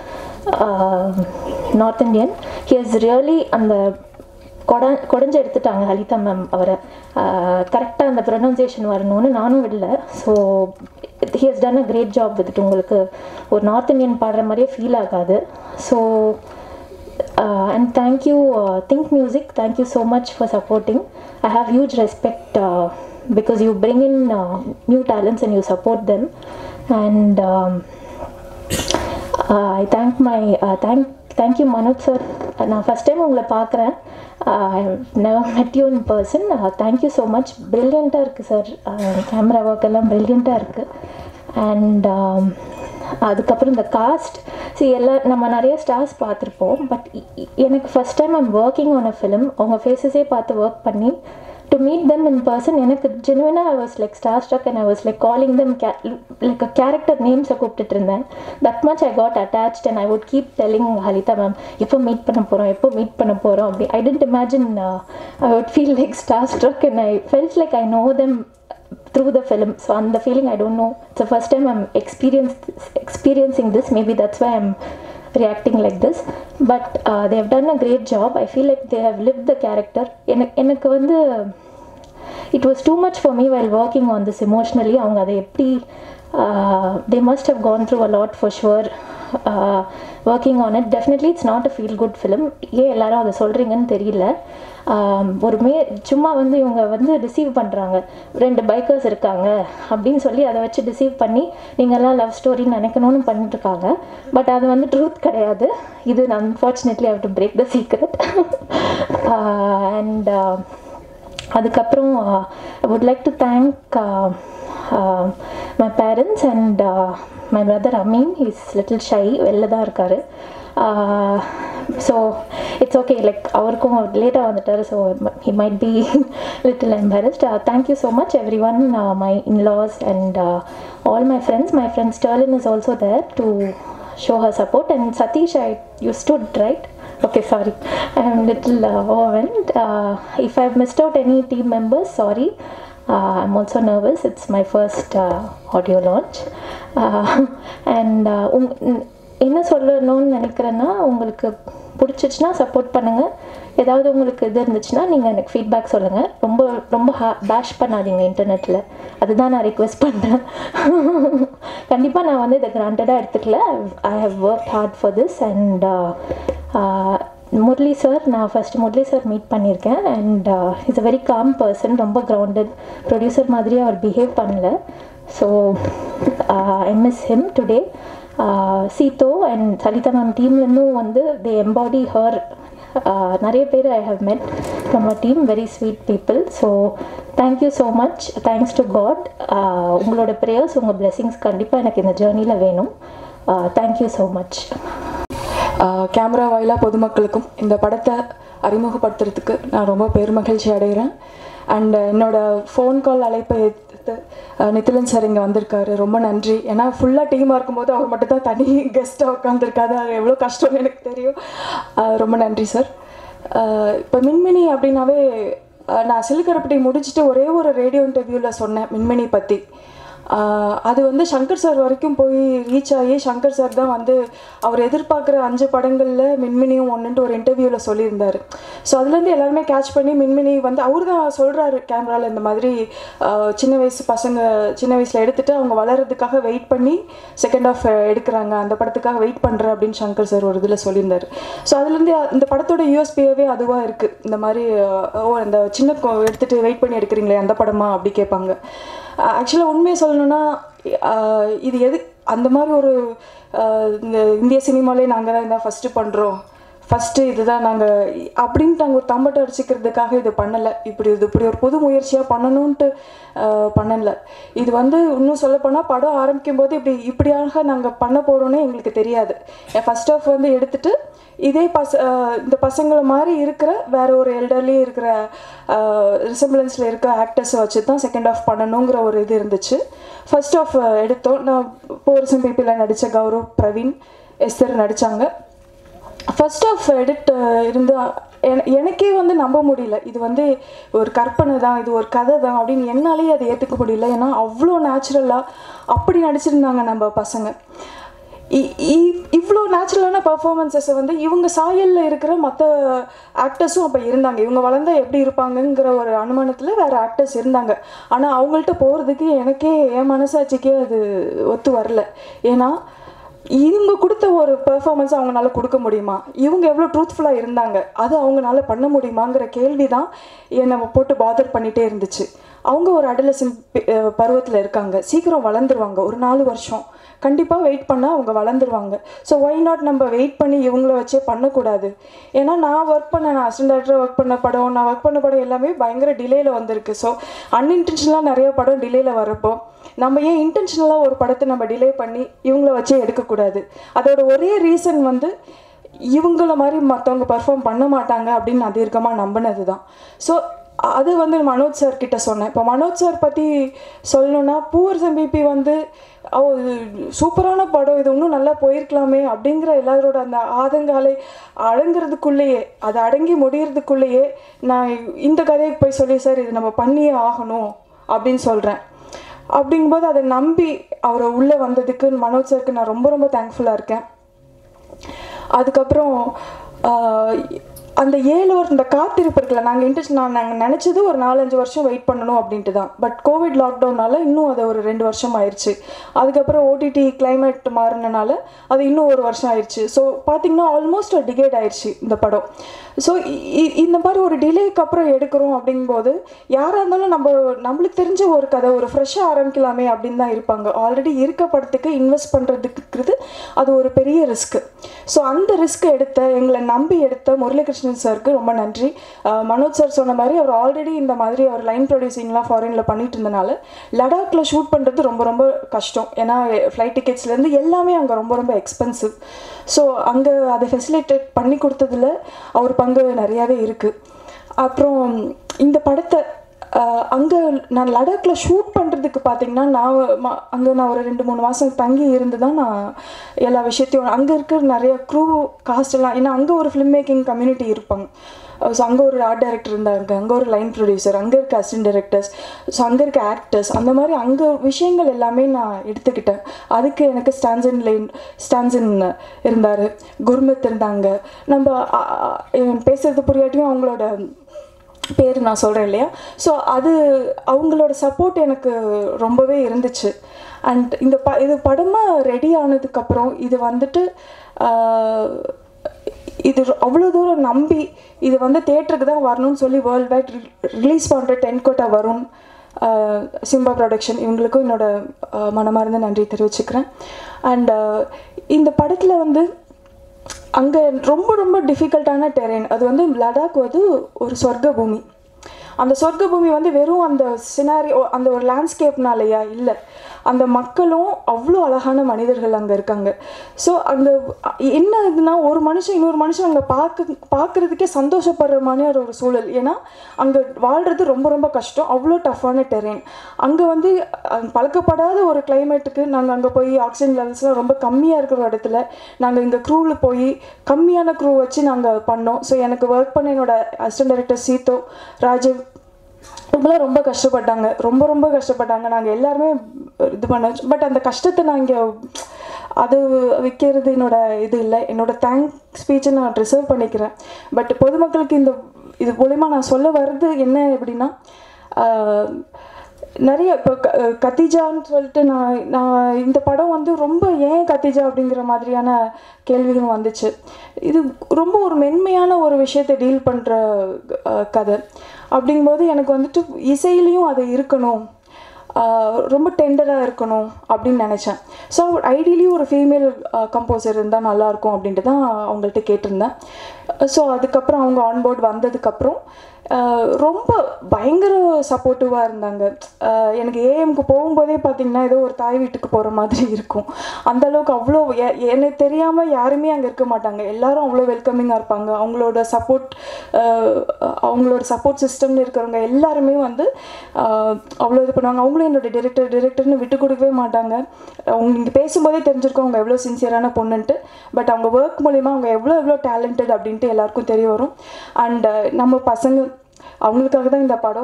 north Indian he is really அந்த கொட கொடைஞ்சு எடுத்துட்டாங்க ஹலிதா மேம் அவரை கரெக்டாக அந்த ப்ரொனன்சியேஷன் வரணும்னு நானும் விடல so he has done a great job வித்துட்டு உங்களுக்கு ஒரு நார்த் இந்தியன் பாடுற மாதிரியே ஃபீல் ஆகாது so and thank you think music thank you so much for supporting I have huge respect because you bring in new talents and you support them and I thank my thank thank you Manoj sir நான் first time உங்களை பார்க்குறேன் never met you in person thank you so much ப்ரில்லியண்ட்டாக இருக்குது sir camera work எல்லாம் ப்ரில்லியண்ட்டாக இருக்குது and அதுக்கப்புறம் இந்த cost C எல்லா நம்ம நிறைய ஸ்டார்ஸ் பார்த்துருப்போம் பட் எனக்கு first time I'm working on a film அவங்க ஃபேஸஸே பார்த்து ஒர்க் பண்ணி to meet them in person எனக்கு ஜெனுவனாக I was like star struck and I was like calling them like character நேம்ஸை கூப்பிட்டுட்டு இருந்தேன் that much I got attached and I would keep telling Halitha ma'am எப்போ மீட் பண்ண போகிறோம் எப்போ மீட் பண்ண போகிறோம் அப்படி I tend imagine I would feel like star struck and I felt like I know them through the film so on the feeling i don't know it's the first time i'm experience, experiencing this maybe that's why i'm reacting like this but uh, they have done a great job i feel like they have lived the character எனக்கு எனக்கு வந்து it was too much for me while working on this emotionally அவங்க அதை எப்படி they must have gone through a lot for sure uh, working on it definitely it's not a feel good film ஏன் எல்லாரும் அதை சொல்கிறீங்கன்னு தெரியல ஆம், ஒரு மே சும்மா வந்து இவங்க வந்து ரிசீவ் பண்ணுறாங்க ரெண்டு பைக்கர்ஸ் இருக்காங்க அப்படின்னு சொல்லி அதை வச்சு ரிசீவ் பண்ணி நீங்கள்லாம் லவ் ஸ்டோரின்னு நினைக்கணும்னு பண்ணிட்டு இருக்காங்க பட் அது வந்து ட்ரூத் கிடையாது இது unfortunately how to break the secret and அதுக்கப்புறம் I would like to thank my parents and my brother Ameen is little shy வெளில தான் இருக்கார் ஸோ இட்ஸ் ஓகே லைக் அவருக்கும் லேட்டாக வந்துட்டார் so he might be little embarrassed thank you so much everyone my in laws and all my friends my friend Sterlin is also there to show her support and satish i you stood right okay sorry i'm little uh, overwhelmed uh, if i've missed out any team members sorry uh, i'm also nervous it's my first uh, audio launch uh, and uh, உங்- ந- என்ன சொல்லணும்னு நினைக்கிறேன்னா உங்களுக்கு பிடிச்சிச்சுன்னா support பண்ணுங்கள் ஏதாவது உங்களுக்கு இது இருந்துச்சுன்னா நீங்கள் எனக்கு ஃபீட்பேக் சொல்லுங்கள் ரொம்ப ரொம்ப பேஷ் பண்ணாதீங்க இன்டர்நெட்டில் அதுதான் நான் ரிக்வெஸ்ட் பண்ணுறேன் கண்டிப்பாக நான் வந்து இதை கிராண்டடாக எடுத்துக்கல I have work hard for this and Murali sir நான் ஃபஸ்ட்டு முரளி சார் மீட் பண்ணியிருக்கேன் and is a very calm person ரொம்ப கிரவுண்டட் ப்ரொடியூசர் மாதிரி அவர் பிஹேவ் பண்ணல so I miss him today சீதோ அண்ட் சலிதா மேம் டீம்லேருந்தும் வந்து தே எம்பாடி ஹர் நிறைய பேர் I have met from a team very sweet people so thank you so much thanks to God உங்களோட ப்ரேயர்ஸ் உங்கள் blessings கண்டிப்பாக எனக்கு இந்த ஜேர்னியில் வேணும் தேங்க்யூ ஸோ மச் கேமரா வாயிலாக பொதுமக்களுக்கும் இந்த படத்தை அறிமுகப்படுத்துறதுக்கு நான் ரொம்ப பெருமகிழ்ச்சி அடைகிறேன் அண்ட் என்னோட ஃபோன் கால் அழைப்பை எடுத்து அஹ், நித்திலன் சார் இங்கே வந்திருக்காரு ரொம்ப நன்றி ஏன்னா ஃபுல்லாக டீமாக இருக்கும்போது அவர் மட்டும் தான் தனி கெஸ்ட்டாக உட்காந்துருக்காரு அது எவ்வளோ கஷ்டம்னு எனக்கு தெரியும் அஹ், ரொம்ப நன்றி சார் இப்போ மின்மினி அப்படின்னாவே அஹ், நான் சிலுக்கரப்பட்டி முடிச்சுட்டு ஒரே ஒரு ரேடியோ இன்டர்வியூவில் சொன்னேன் மின்மினி பற்றி ஆஹ் அது வந்து சங்கர் சார் வரைக்கும் போய் ரீச் ஆகி சங்கர் சார் தான் வந்து அவர் எதிர்பார்க்குற அஞ்சு படங்களில் மின்மினியும் ஒன்றுன்ட்டு ஒரு இன்டர்வியூவில் சொல்லியிருந்தார் ஸோ அதுலேருந்து எல்லாருமே கேட்ச் பண்ணி மின்மினி வந்து அவர் தான் சொல்கிறாரு கேமராவில் இந்த மாதிரி ஆஹ் சின்ன வயசு பசங்க சின்ன வயசில் எடுத்துட்டு அவங்க வளர்கிறதுக்காக வெயிட் பண்ணி செகண்ட் ஆஃப் எடுக்கிறாங்க அந்த படத்துக்காக வெயிட் பண்ணுறேன் அப்படின்னு சங்கர் சார் ஒரு இதில் சொல்லியிருந்தார் ஸோ அதுலேருந்து இந்த படத்தோட யூஎஸ்பியாவே அதுவாக இருக்குது இந்த மாதிரி ஆஹ் ஓ இந்த சின்ன கொ- எடுத்துட்டு வெயிட் பண்ணி எடுக்கிறீங்களே அந்த படமா அப்படி கேட்பாங்க ஆக்சுவலாக உண்மையை சொல்லணும்னா ஆஹ் இது எது அந்த மாதிரி ஒரு ஆஹ் இந்த இந்திய சினிமாலே நாங்கள் தான் இதான் ஃபஸ்ட்டு பண்ணுறோம் ஃபஸ்ட்டு இதுதான் நாங்கள் அப்படின்ட்டு நாங்கள் ஒரு தம்பட்டை அடிச்சுக்கிறதுக்காக இது பண்ணலை இப்படி இது இப்படி ஒரு புது முயற்சியாக பண்ணணுன்ட்டு ஆஹ் பண்ணல இது வந்து இன்னும் சொல்லப்போனால் படம் ஆரம்பிக்கும் போது இப்படி இப்படியாக நாங்கள் பண்ண போகிறோன்னே எங்களுக்கு தெரியாது ஃபஸ்ட் ஆஃப் வந்து எடுத்துட்டு இதே பச ஆஹ் இந்த பசங்களை மாதிரி இருக்கிற வேற ஒரு எல்டர்லி இருக்கிற ரிசம்பிளன்ஸில் இருக்க ஆக்டர்ஸை வச்சு தான் செகண்ட் ஆஃப் பண்ணணுங்கிற ஒரு இது இருந்துச்சு ஃபர்ஸ்ட் ஆஃப் எடுத்தோம் நான் போரிசம் பிபியில் நடித்த கௌரவ் பிரவீன் எஸ்தர் நடித்தாங்க ஃபர்ஸ்ட் ஆஃப் எடிட் இருந்து என- எனக்கே வந்து நம்ப முடியல இது வந்து ஒரு கற்பனை தான் இது ஒரு கதை தான் அப்படின்னு என்னாலேயே அதை ஏற்றுக்க முடியல ஏன்னா அவ்வளோ நேச்சுரலாக அப்படி நடிச்சிருந்தாங்க நம்ம பசங்க இ- இ- இவ்வளோ நேச்சுரலான பர்ஃபார்மன்ஸஸை வந்து இவங்க சாயலில் இருக்கிற மற்ற ஆக்டர்ஸும் அப்போ இருந்தாங்க இவங்க வளர்ந்தா எப்படி இருப்பாங்கங்கிற ஒரு அனுமானத்தில் வேறு ஆக்டர்ஸ் இருந்தாங்க ஆனால் அவங்கள்ட்ட போகிறதுக்கு எனக்கே என் மனசாட்சிக்கே அது ஒத்து வரல ஏன்னா இவங்க கொடுத்த ஒரு பெர்ஃபார்மன்ஸ் அவங்களால கொடுக்க முடியுமா இவங்க எவ்வளோ ட்ரூத்ஃபுல்லாக இருந்தாங்க அது அவங்களால பண்ண முடியுமாங்கிற கேள்வி தான் என்னை போட்டு பாதர் பண்ணிகிட்டே இருந்துச்சு அவங்க ஒரு அடலசன் பருவத்தில் இருக்காங்க சீக்கிரம் வளர்ந்துருவாங்க ஒரு நாலு வருஷம் கண்டிப்பாக வெயிட் பண்ணால் அவங்க வளர்ந்துருவாங்க ஸோ ஒய் நாட் நம்ம வெயிட் பண்ணி இவங்கள வச்சே பண்ணக்கூடாது ஏன்னா நான் ஒர்க் பண்ண நான் அசிஸ்டன்ட் டேரக்டர் ஒர்க் பண்ண படம் நான் ஒர்க் பண்ண படம் எல்லாமே பயங்கர டிலேயில் வந்திருக்கு ஸோ அன்இன்டென்ஷனலாக நிறைய படம் டிலேயில் வரப்போ நம்ம ஏன் இன்டென்ஷனலாக ஒரு படத்தை நம்ம டிலே பண்ணி இவங்கள வச்சே எடுக்கக்கூடாது அதோட ஒரே ரீசன் வந்து இவங்கள மாதிரி மற்றவங்க பர்ஃபார்ம் பண்ண மாட்டாங்க அப்படின்னு நான் தீர்க்கமாக நம்பினது தான் ஸோ அது வந்து மனோஜ் சார் கிட்ட சொன்னேன் இப்போ மனோஜ் சார் பற்றி சொல்லணும்னா பூவர் பிபி வந்து ஓ இது சூப்பரான படம் இது இன்னும் நல்லா போயிருக்கலாமே அப்படிங்கிற எல்லாரோட அந்த ஆதங்காலை அடங்குறதுக்குள்ளேயே அது அடங்கி முடியறதுக்குள்ளேயே நான் இந்த கதைக்கு போய் சொல்லி சார் இது நம்ம பண்ணியே ஆகணும் அப்படின்னு சொல்கிறேன் அப்படிங்கும்போது அதை நம்பி அவரை உள்ளே வந்ததுக்கு மனோஜ் சாருக்கு நான் ரொம்ப ரொம்ப தேங்க்ஃபுல்லாக இருக்கேன் அதுக்கப்புறம் ஆஹ், அந்த ஏழு வருஷம் இந்த காத்திருப்பு இருக்குல்ல நாங்கள் இன்ட்ரெஸ்ட் நான் நாங்கள் நினச்சது ஒரு நாலஞ்சு வருஷம் வெயிட் பண்ணணும் அப்படின்ட்டு தான் பட் கோவிட் லாக்டவுனால இன்னும் அது ஒரு ரெண்டு வருஷம் ஆயிடுச்சு அதுக்கப்புறம் ஓடிடி climate மாறினனால அது இன்னும் ஒரு வருஷம் ஆயிடுச்சு ஸோ பார்த்தீங்கன்னா ஆல்மோஸ்ட் டிகேட் ஆயிடுச்சு இந்த படம் ஸோ இந்த மாதிரி ஒரு டிலேக்கு அப்புறம் எடுக்கிறோம் அப்படிங்கும்போது யாராக இருந்தாலும் நம்ம நம்மளுக்கு தெரிஞ்ச ஒரு கதை ஒரு ஃப்ரெஷ்ஷாக ஆரம்பிக்கலாமே அப்படின்னு தான் இருப்பாங்க ஆல்ரெடி இருக்க படத்துக்கு இன்வெஸ்ட் பண்ணுறதுக்குறது அது ஒரு பெரிய ரிஸ்க்கு ஸோ அந்த ரிஸ்க் எடுத்த எங்களை நம்பி எடுத்த முரளிகிருஷ்ணன் சாருக்கு ரொம்ப நன்றி அஹ் மனோஜ் சார் சொன்ன மாதிரி அவர் ஆல்ரெடி இந்த மாதிரி அவர் லைன் ப்ரொடியூசிங்லாம் ஃபாரினில் பண்ணிட்டு இருந்தனால லடாக்ல ஷூட் பண்ணுறது ரொம்ப ரொம்ப கஷ்டம் ஏன்னா ஃப்ளைட் டிக்கெட்ஸ்லேருந்து எல்லாமே அங்கே ரொம்ப ரொம்ப எக்ஸ்பென்சிவ் ஸோ அங்கே அதை ஃபெசிலிட்டேட் பண்ணி கொடுத்ததுல அவர் பங்கு நிறையாவே இருக்குது அப்புறம் இந்த படத்தை அங்கே நான் லடாக்ல ஷூட் பண்ணுறதுக்கு பார்த்தீங்கன்னா நான் அங்கே நான் ஒரு ரெண்டு மூணு மாதம் தங்கி இருந்து தான் நான் எல்லா விஷயத்தையும் அங்கே இருக்கிற நிறைய க்ரூ காஸ்ட் எல்லாம் ஏன்னா அங்கே ஒரு ஃபிலிம் மேக்கிங் கம்யூனிட்டி இருப்பாங்க ஸோ அங்கே ஒரு ஆர்ட் டைரக்டர் இருந்தாங்க அங்கே ஒரு லைன் ப்ரொடியூசர் அங்கே இருக்க அசிஸ்டன்ட் டைரக்டர்ஸ் ஸோ அங்கே இருக்க ஆக்டர்ஸ் அந்த மாதிரி அங்கே விஷயங்கள் எல்லாமே நான் எடுத்துக்கிட்டேன் அதுக்கு எனக்கு ஸ்டான்சன் லைன் ஸ்டான்சன் இருந்தார் குர்மித் இருந்தாங்க நம்ம அ, அ, இவன் பேசுறது புரியாட்டியும் அவங்களோட பேர் நான் சொல்கிறேன் இல்லையா ஸோ அது அவங்களோட சப்போர்ட் எனக்கு ரொம்பவே இருந்துச்சு அண்ட் இந்த ப இது படமாக ரெடி ஆனதுக்கப்புறம் இது வந்துட்டு ஆஹ், இது ரொ- அவ்வளோ தூரம் நம்பி இது வந்து தேட்டருக்கு தான் வரணும்னு சொல்லி வேர்ல்ட் வைட் ரிலீஸ் பண்ணுற டென் கோட்டா வரும் ஆஹ், சிம்பா ப்ரொடக்ஷன் இவங்களுக்கும் என்னோட ஆஹ், மனமார்ந்த நன்றி தெரிவிச்சுக்கிறேன் அண்ட் இந்த படத்தில் வந்து அங்கே ரொம்ப ரொம்ப டிஃபிகல்ட்டான டெரெயின் அது வந்து லடாக் வந்து ஒரு சொர்க்க பூமி அந்த சொர்க்க பூமி வந்து வெறும் அந்த சினாரி அந்த ஒரு லேண்ட்ஸ்கேப்னாலயா இல்லை அந்த மக்களும் அவ்வளோ அழகான மனிதர்கள் அங்கே இருக்காங்க ஸோ அங்கே என்ன இதுனா ஒரு மனுஷன் இன்னொரு மனுஷன் அங்கே பார்க்க பார்க்குறதுக்கே சந்தோஷப்படுற மாதிரியான ஒரு சூழல் ஏன்னா அங்கே வாழ்கிறது ரொம்ப ரொம்ப கஷ்டம் அவ்வளோ டஃப்பான டெரெயின் அங்கே வந்து அஹ், பழக்கப்படாத ஒரு கிளைமேட்டுக்கு நாங்கள் அங்கே போய் ஆக்சிஜன் லெவல்ஸ்லாம் ரொம்ப கம்மியாக இருக்கிற இடத்துல நாங்கள் இங்கே க்ரூவில் போய் கம்மியான க்ரூ வச்சு நாங்கள் பண்ணோம் ஸோ எனக்கு ஒர்க் பண்ண என்னோட அசிஸ்டன்ட் டைரக்டர் சீத்தோ ராஜீவ் இவங்களாம் ரொம்ப கஷ்டப்பட்டாங்க ரொம்ப ரொம்ப கஷ்டப்பட்டாங்க நாங்கள் எல்லாருமே இது பண்ண பட் அந்த கஷ்டத்தை நான் இங்கே அது விற்கிறது என்னோட இது இல்லை என்னோட தேங்க் ஸ்பீச்சை நான் ரிசர்வ் பண்ணிக்கிறேன் பட் பொதுமக்களுக்கு இந்த இது மூலிமா நான் சொல்ல வர்றது என்ன எப்படின்னா ஆஹ், நிறைய இப்போ க கத்திஜான்னு சொல்லிட்டு நான் நான் இந்த படம் வந்து ரொம்ப ஏன் கத்திஜா அப்படிங்கிற மாதிரியான கேள்விகள் வந்துச்சு இது ரொம்ப ஒரு மென்மையான ஒரு விஷயத்தை டீல் பண்ணுற கதை அப்படிங்கும்போது எனக்கு வந்துட்டு இசையிலையும் அது இருக்கணும் ஆஹ் ரொம்ப டெண்டராக இருக்கணும் அப்படின்னு நினச்சேன் ஸோ ஐடியலி ஒரு ஃபீமேல் கம்போசர் இருந்தால் நல்லாயிருக்கும் அப்படின்ட்டு தான் அவங்கள்ட்ட கேட்டிருந்தேன் ஸோ அதுக்கப்புறம் அவங்க ஆன்போர்ட் வந்ததுக்கப்புறம் ஆஹ் ரொம்ப பயங்கர சப்போர்ட்டிவாக இருந்தாங்க ஆஹ் எனக்கு ஏஎம்க்கு போகும்போதே பார்த்தீங்கன்னா ஏதோ ஒரு தாய் வீட்டுக்கு போகிற மாதிரி இருக்கும் அந்த அளவுக்கு அவ்வளோ எ- எனக்கு தெரியாமல் யாருமே அங்கே இருக்க மாட்டாங்க எல்லாரும் அவ்வளோ வெல்கமிங்காக இருப்பாங்க அவங்களோட சப்போர்ட் அவங்களோட சப்போர்ட் சிஸ்டம்னு இருக்கிறவங்க எல்லாருமே வந்து ஆஹ் அவ்வளோ இது பண்ணுவாங்க அவங்களும் என்னோட டிரெக்டர் டிரெக்டர்னு விட்டு கொடுக்கவே மாட்டாங்க அவங்க இங்கே பேசும்போதே தெரிஞ்சிருக்கோம் அவங்க எவ்வளோ சின்சியரான பொண்ணுன்ட்டு பட் அவங்க ஒர்க் மூலிமா அவங்க எவ்வளோ எவ்வளோ டேலண்டட் அப்படின்ட்டு எல்லாருக்கும் தெரிய வரும் அண்ட் நம்ம பசங்க அவங்களுக்காக தான் இந்த படம்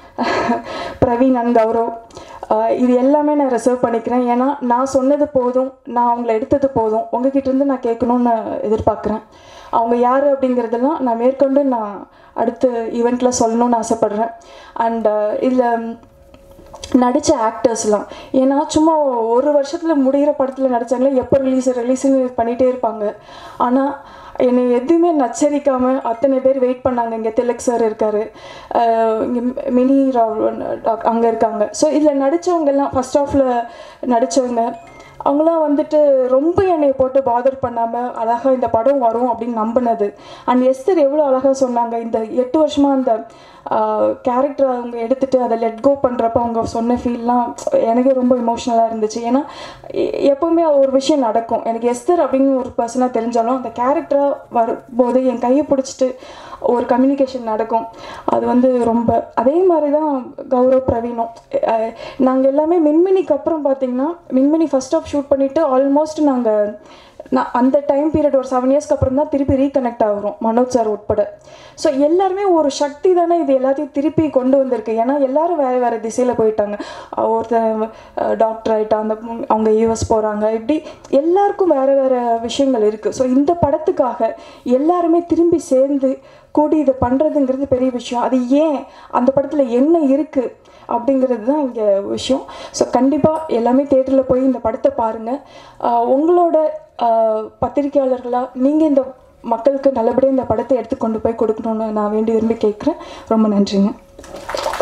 பிரவீன் அண்ட் கௌரவ் ஆஹ் இது எல்லாமே நான் ரிசர்வ் பண்ணிக்கிறேன் ஏன்னா நான் சொன்னது போதும் நான் அவங்கள எடுத்தது போதும் உங்ககிட்ட இருந்து நான் கேட்கணும்னு எதிர்பார்க்குறேன் அவங்க யார் அப்படிங்கிறதெல்லாம் நான் மேற்கொண்டு நான் அடுத்த ஈவெண்ட்டில் சொல்லணும்னு ஆசைப்பட்றேன் அண்ட் இதில் நடித்த ஆக்டர்ஸ்லாம் ஏன்னா சும்மா ஒரு வருஷத்தில் முடிகிற படத்தில் நடித்தாங்களே எப்போ ரிலீஸ் ரிலீஸ்னு பண்ணிகிட்டே இருப்பாங்க ஆனால் என்னை எதுவுமே நச்சரிக்காமல் அத்தனை பேர் வெயிட் பண்ணாங்க இங்கே திலக் சார் இருக்கார் இங்கே மினி ராவ் அங்கே இருக்காங்க ஸோ இதில் நடித்தவங்க எல்லாம் ஃபஸ்ட் ஆஃபில் நடித்தவங்க அவங்களாம் வந்துட்டு ரொம்ப என்னை போட்டு பாதர் பண்ணாமல் அழகாக இந்த படம் வரும் அப்படின்னு நம்பினது அண்ட் எஸ்தர் எவ்வளோ அழகாக சொன்னாங்க இந்த எட்டு வருஷமாக அந்த கேரக்டர் அவங்க எடுத்துட்டு அதை லெட் கோ பண்ணுறப்ப அவங்க சொன்ன ஃபீல்லாம் எனக்கே ரொம்ப இமோஷ்னலாக இருந்துச்சு ஏன்னா எ- எப்பவுமே ஒரு விஷயம் நடக்கும் எனக்கு எஸ்தர் அப்படின்னு ஒரு பர்சனாக தெரிஞ்சாலும் அந்த கேரக்டராக வரும்போது என் கையை பிடிச்சிட்டு ஒரு கம்யூனிகேஷன் நடக்கும் அது வந்து ரொம்ப அதே மாதிரி தான் கௌரவ் பிரவீனும் நாங்கள் எல்லாமே மின்மினிக்கு அப்புறம் பார்த்தீங்கன்னா மின்மினி ஃபர்ஸ்ட் ஆஃப் ஷூட் பண்ணிவிட்டு ஆல்மோஸ்ட் நாங்கள் நான் அந்த டைம் பீரியட் ஒரு செவன் இயர்ஸ்க்கு அப்புறம் தான் திருப்பி ரீகனெக்ட் ஆகிறோம் மனோஜ் சார் உட்பட ஸோ எல்லாருமே ஒரு சக்தி தானே இது எல்லாத்தையும் திருப்பி கொண்டு வந்திருக்கு ஏன்னா எல்லாரும் வேறு வேறு திசையில் போயிட்டாங்க அஹ் ஒருத்தன் டாக்டர் ஆகிட்டா அந்த பொண்ணு- அவங்க யூஎஸ் போகிறாங்க இப்படி எல்லாருக்கும் வேறு வேறு விஷயங்கள் இருக்குது ஸோ இந்த படத்துக்காக எல்லாருமே திரும்பி சேர்ந்து கூடி இதை பண்ணுறதுங்கிறது பெரிய விஷயம் அது ஏன் அந்த படத்தில் என்ன இருக்குது அப்படிங்கிறது தான் இங்கே விஷயம் ஸோ கண்டிப்பாக எல்லாமே தேட்டரில் போய் இந்த படத்தை பாருங்கள் உங்களோட ஆஹ், பத்திரிக்கையாளர்களாக நீங்கள் இந்த மக்களுக்கு நல்லபடியாக இந்த படத்தை எடுத்து கொண்டு போய் கொடுக்கணும்னு நான் வேண்டி விரும்பி கேட்குறேன் ரொம்ப நன்றிங்க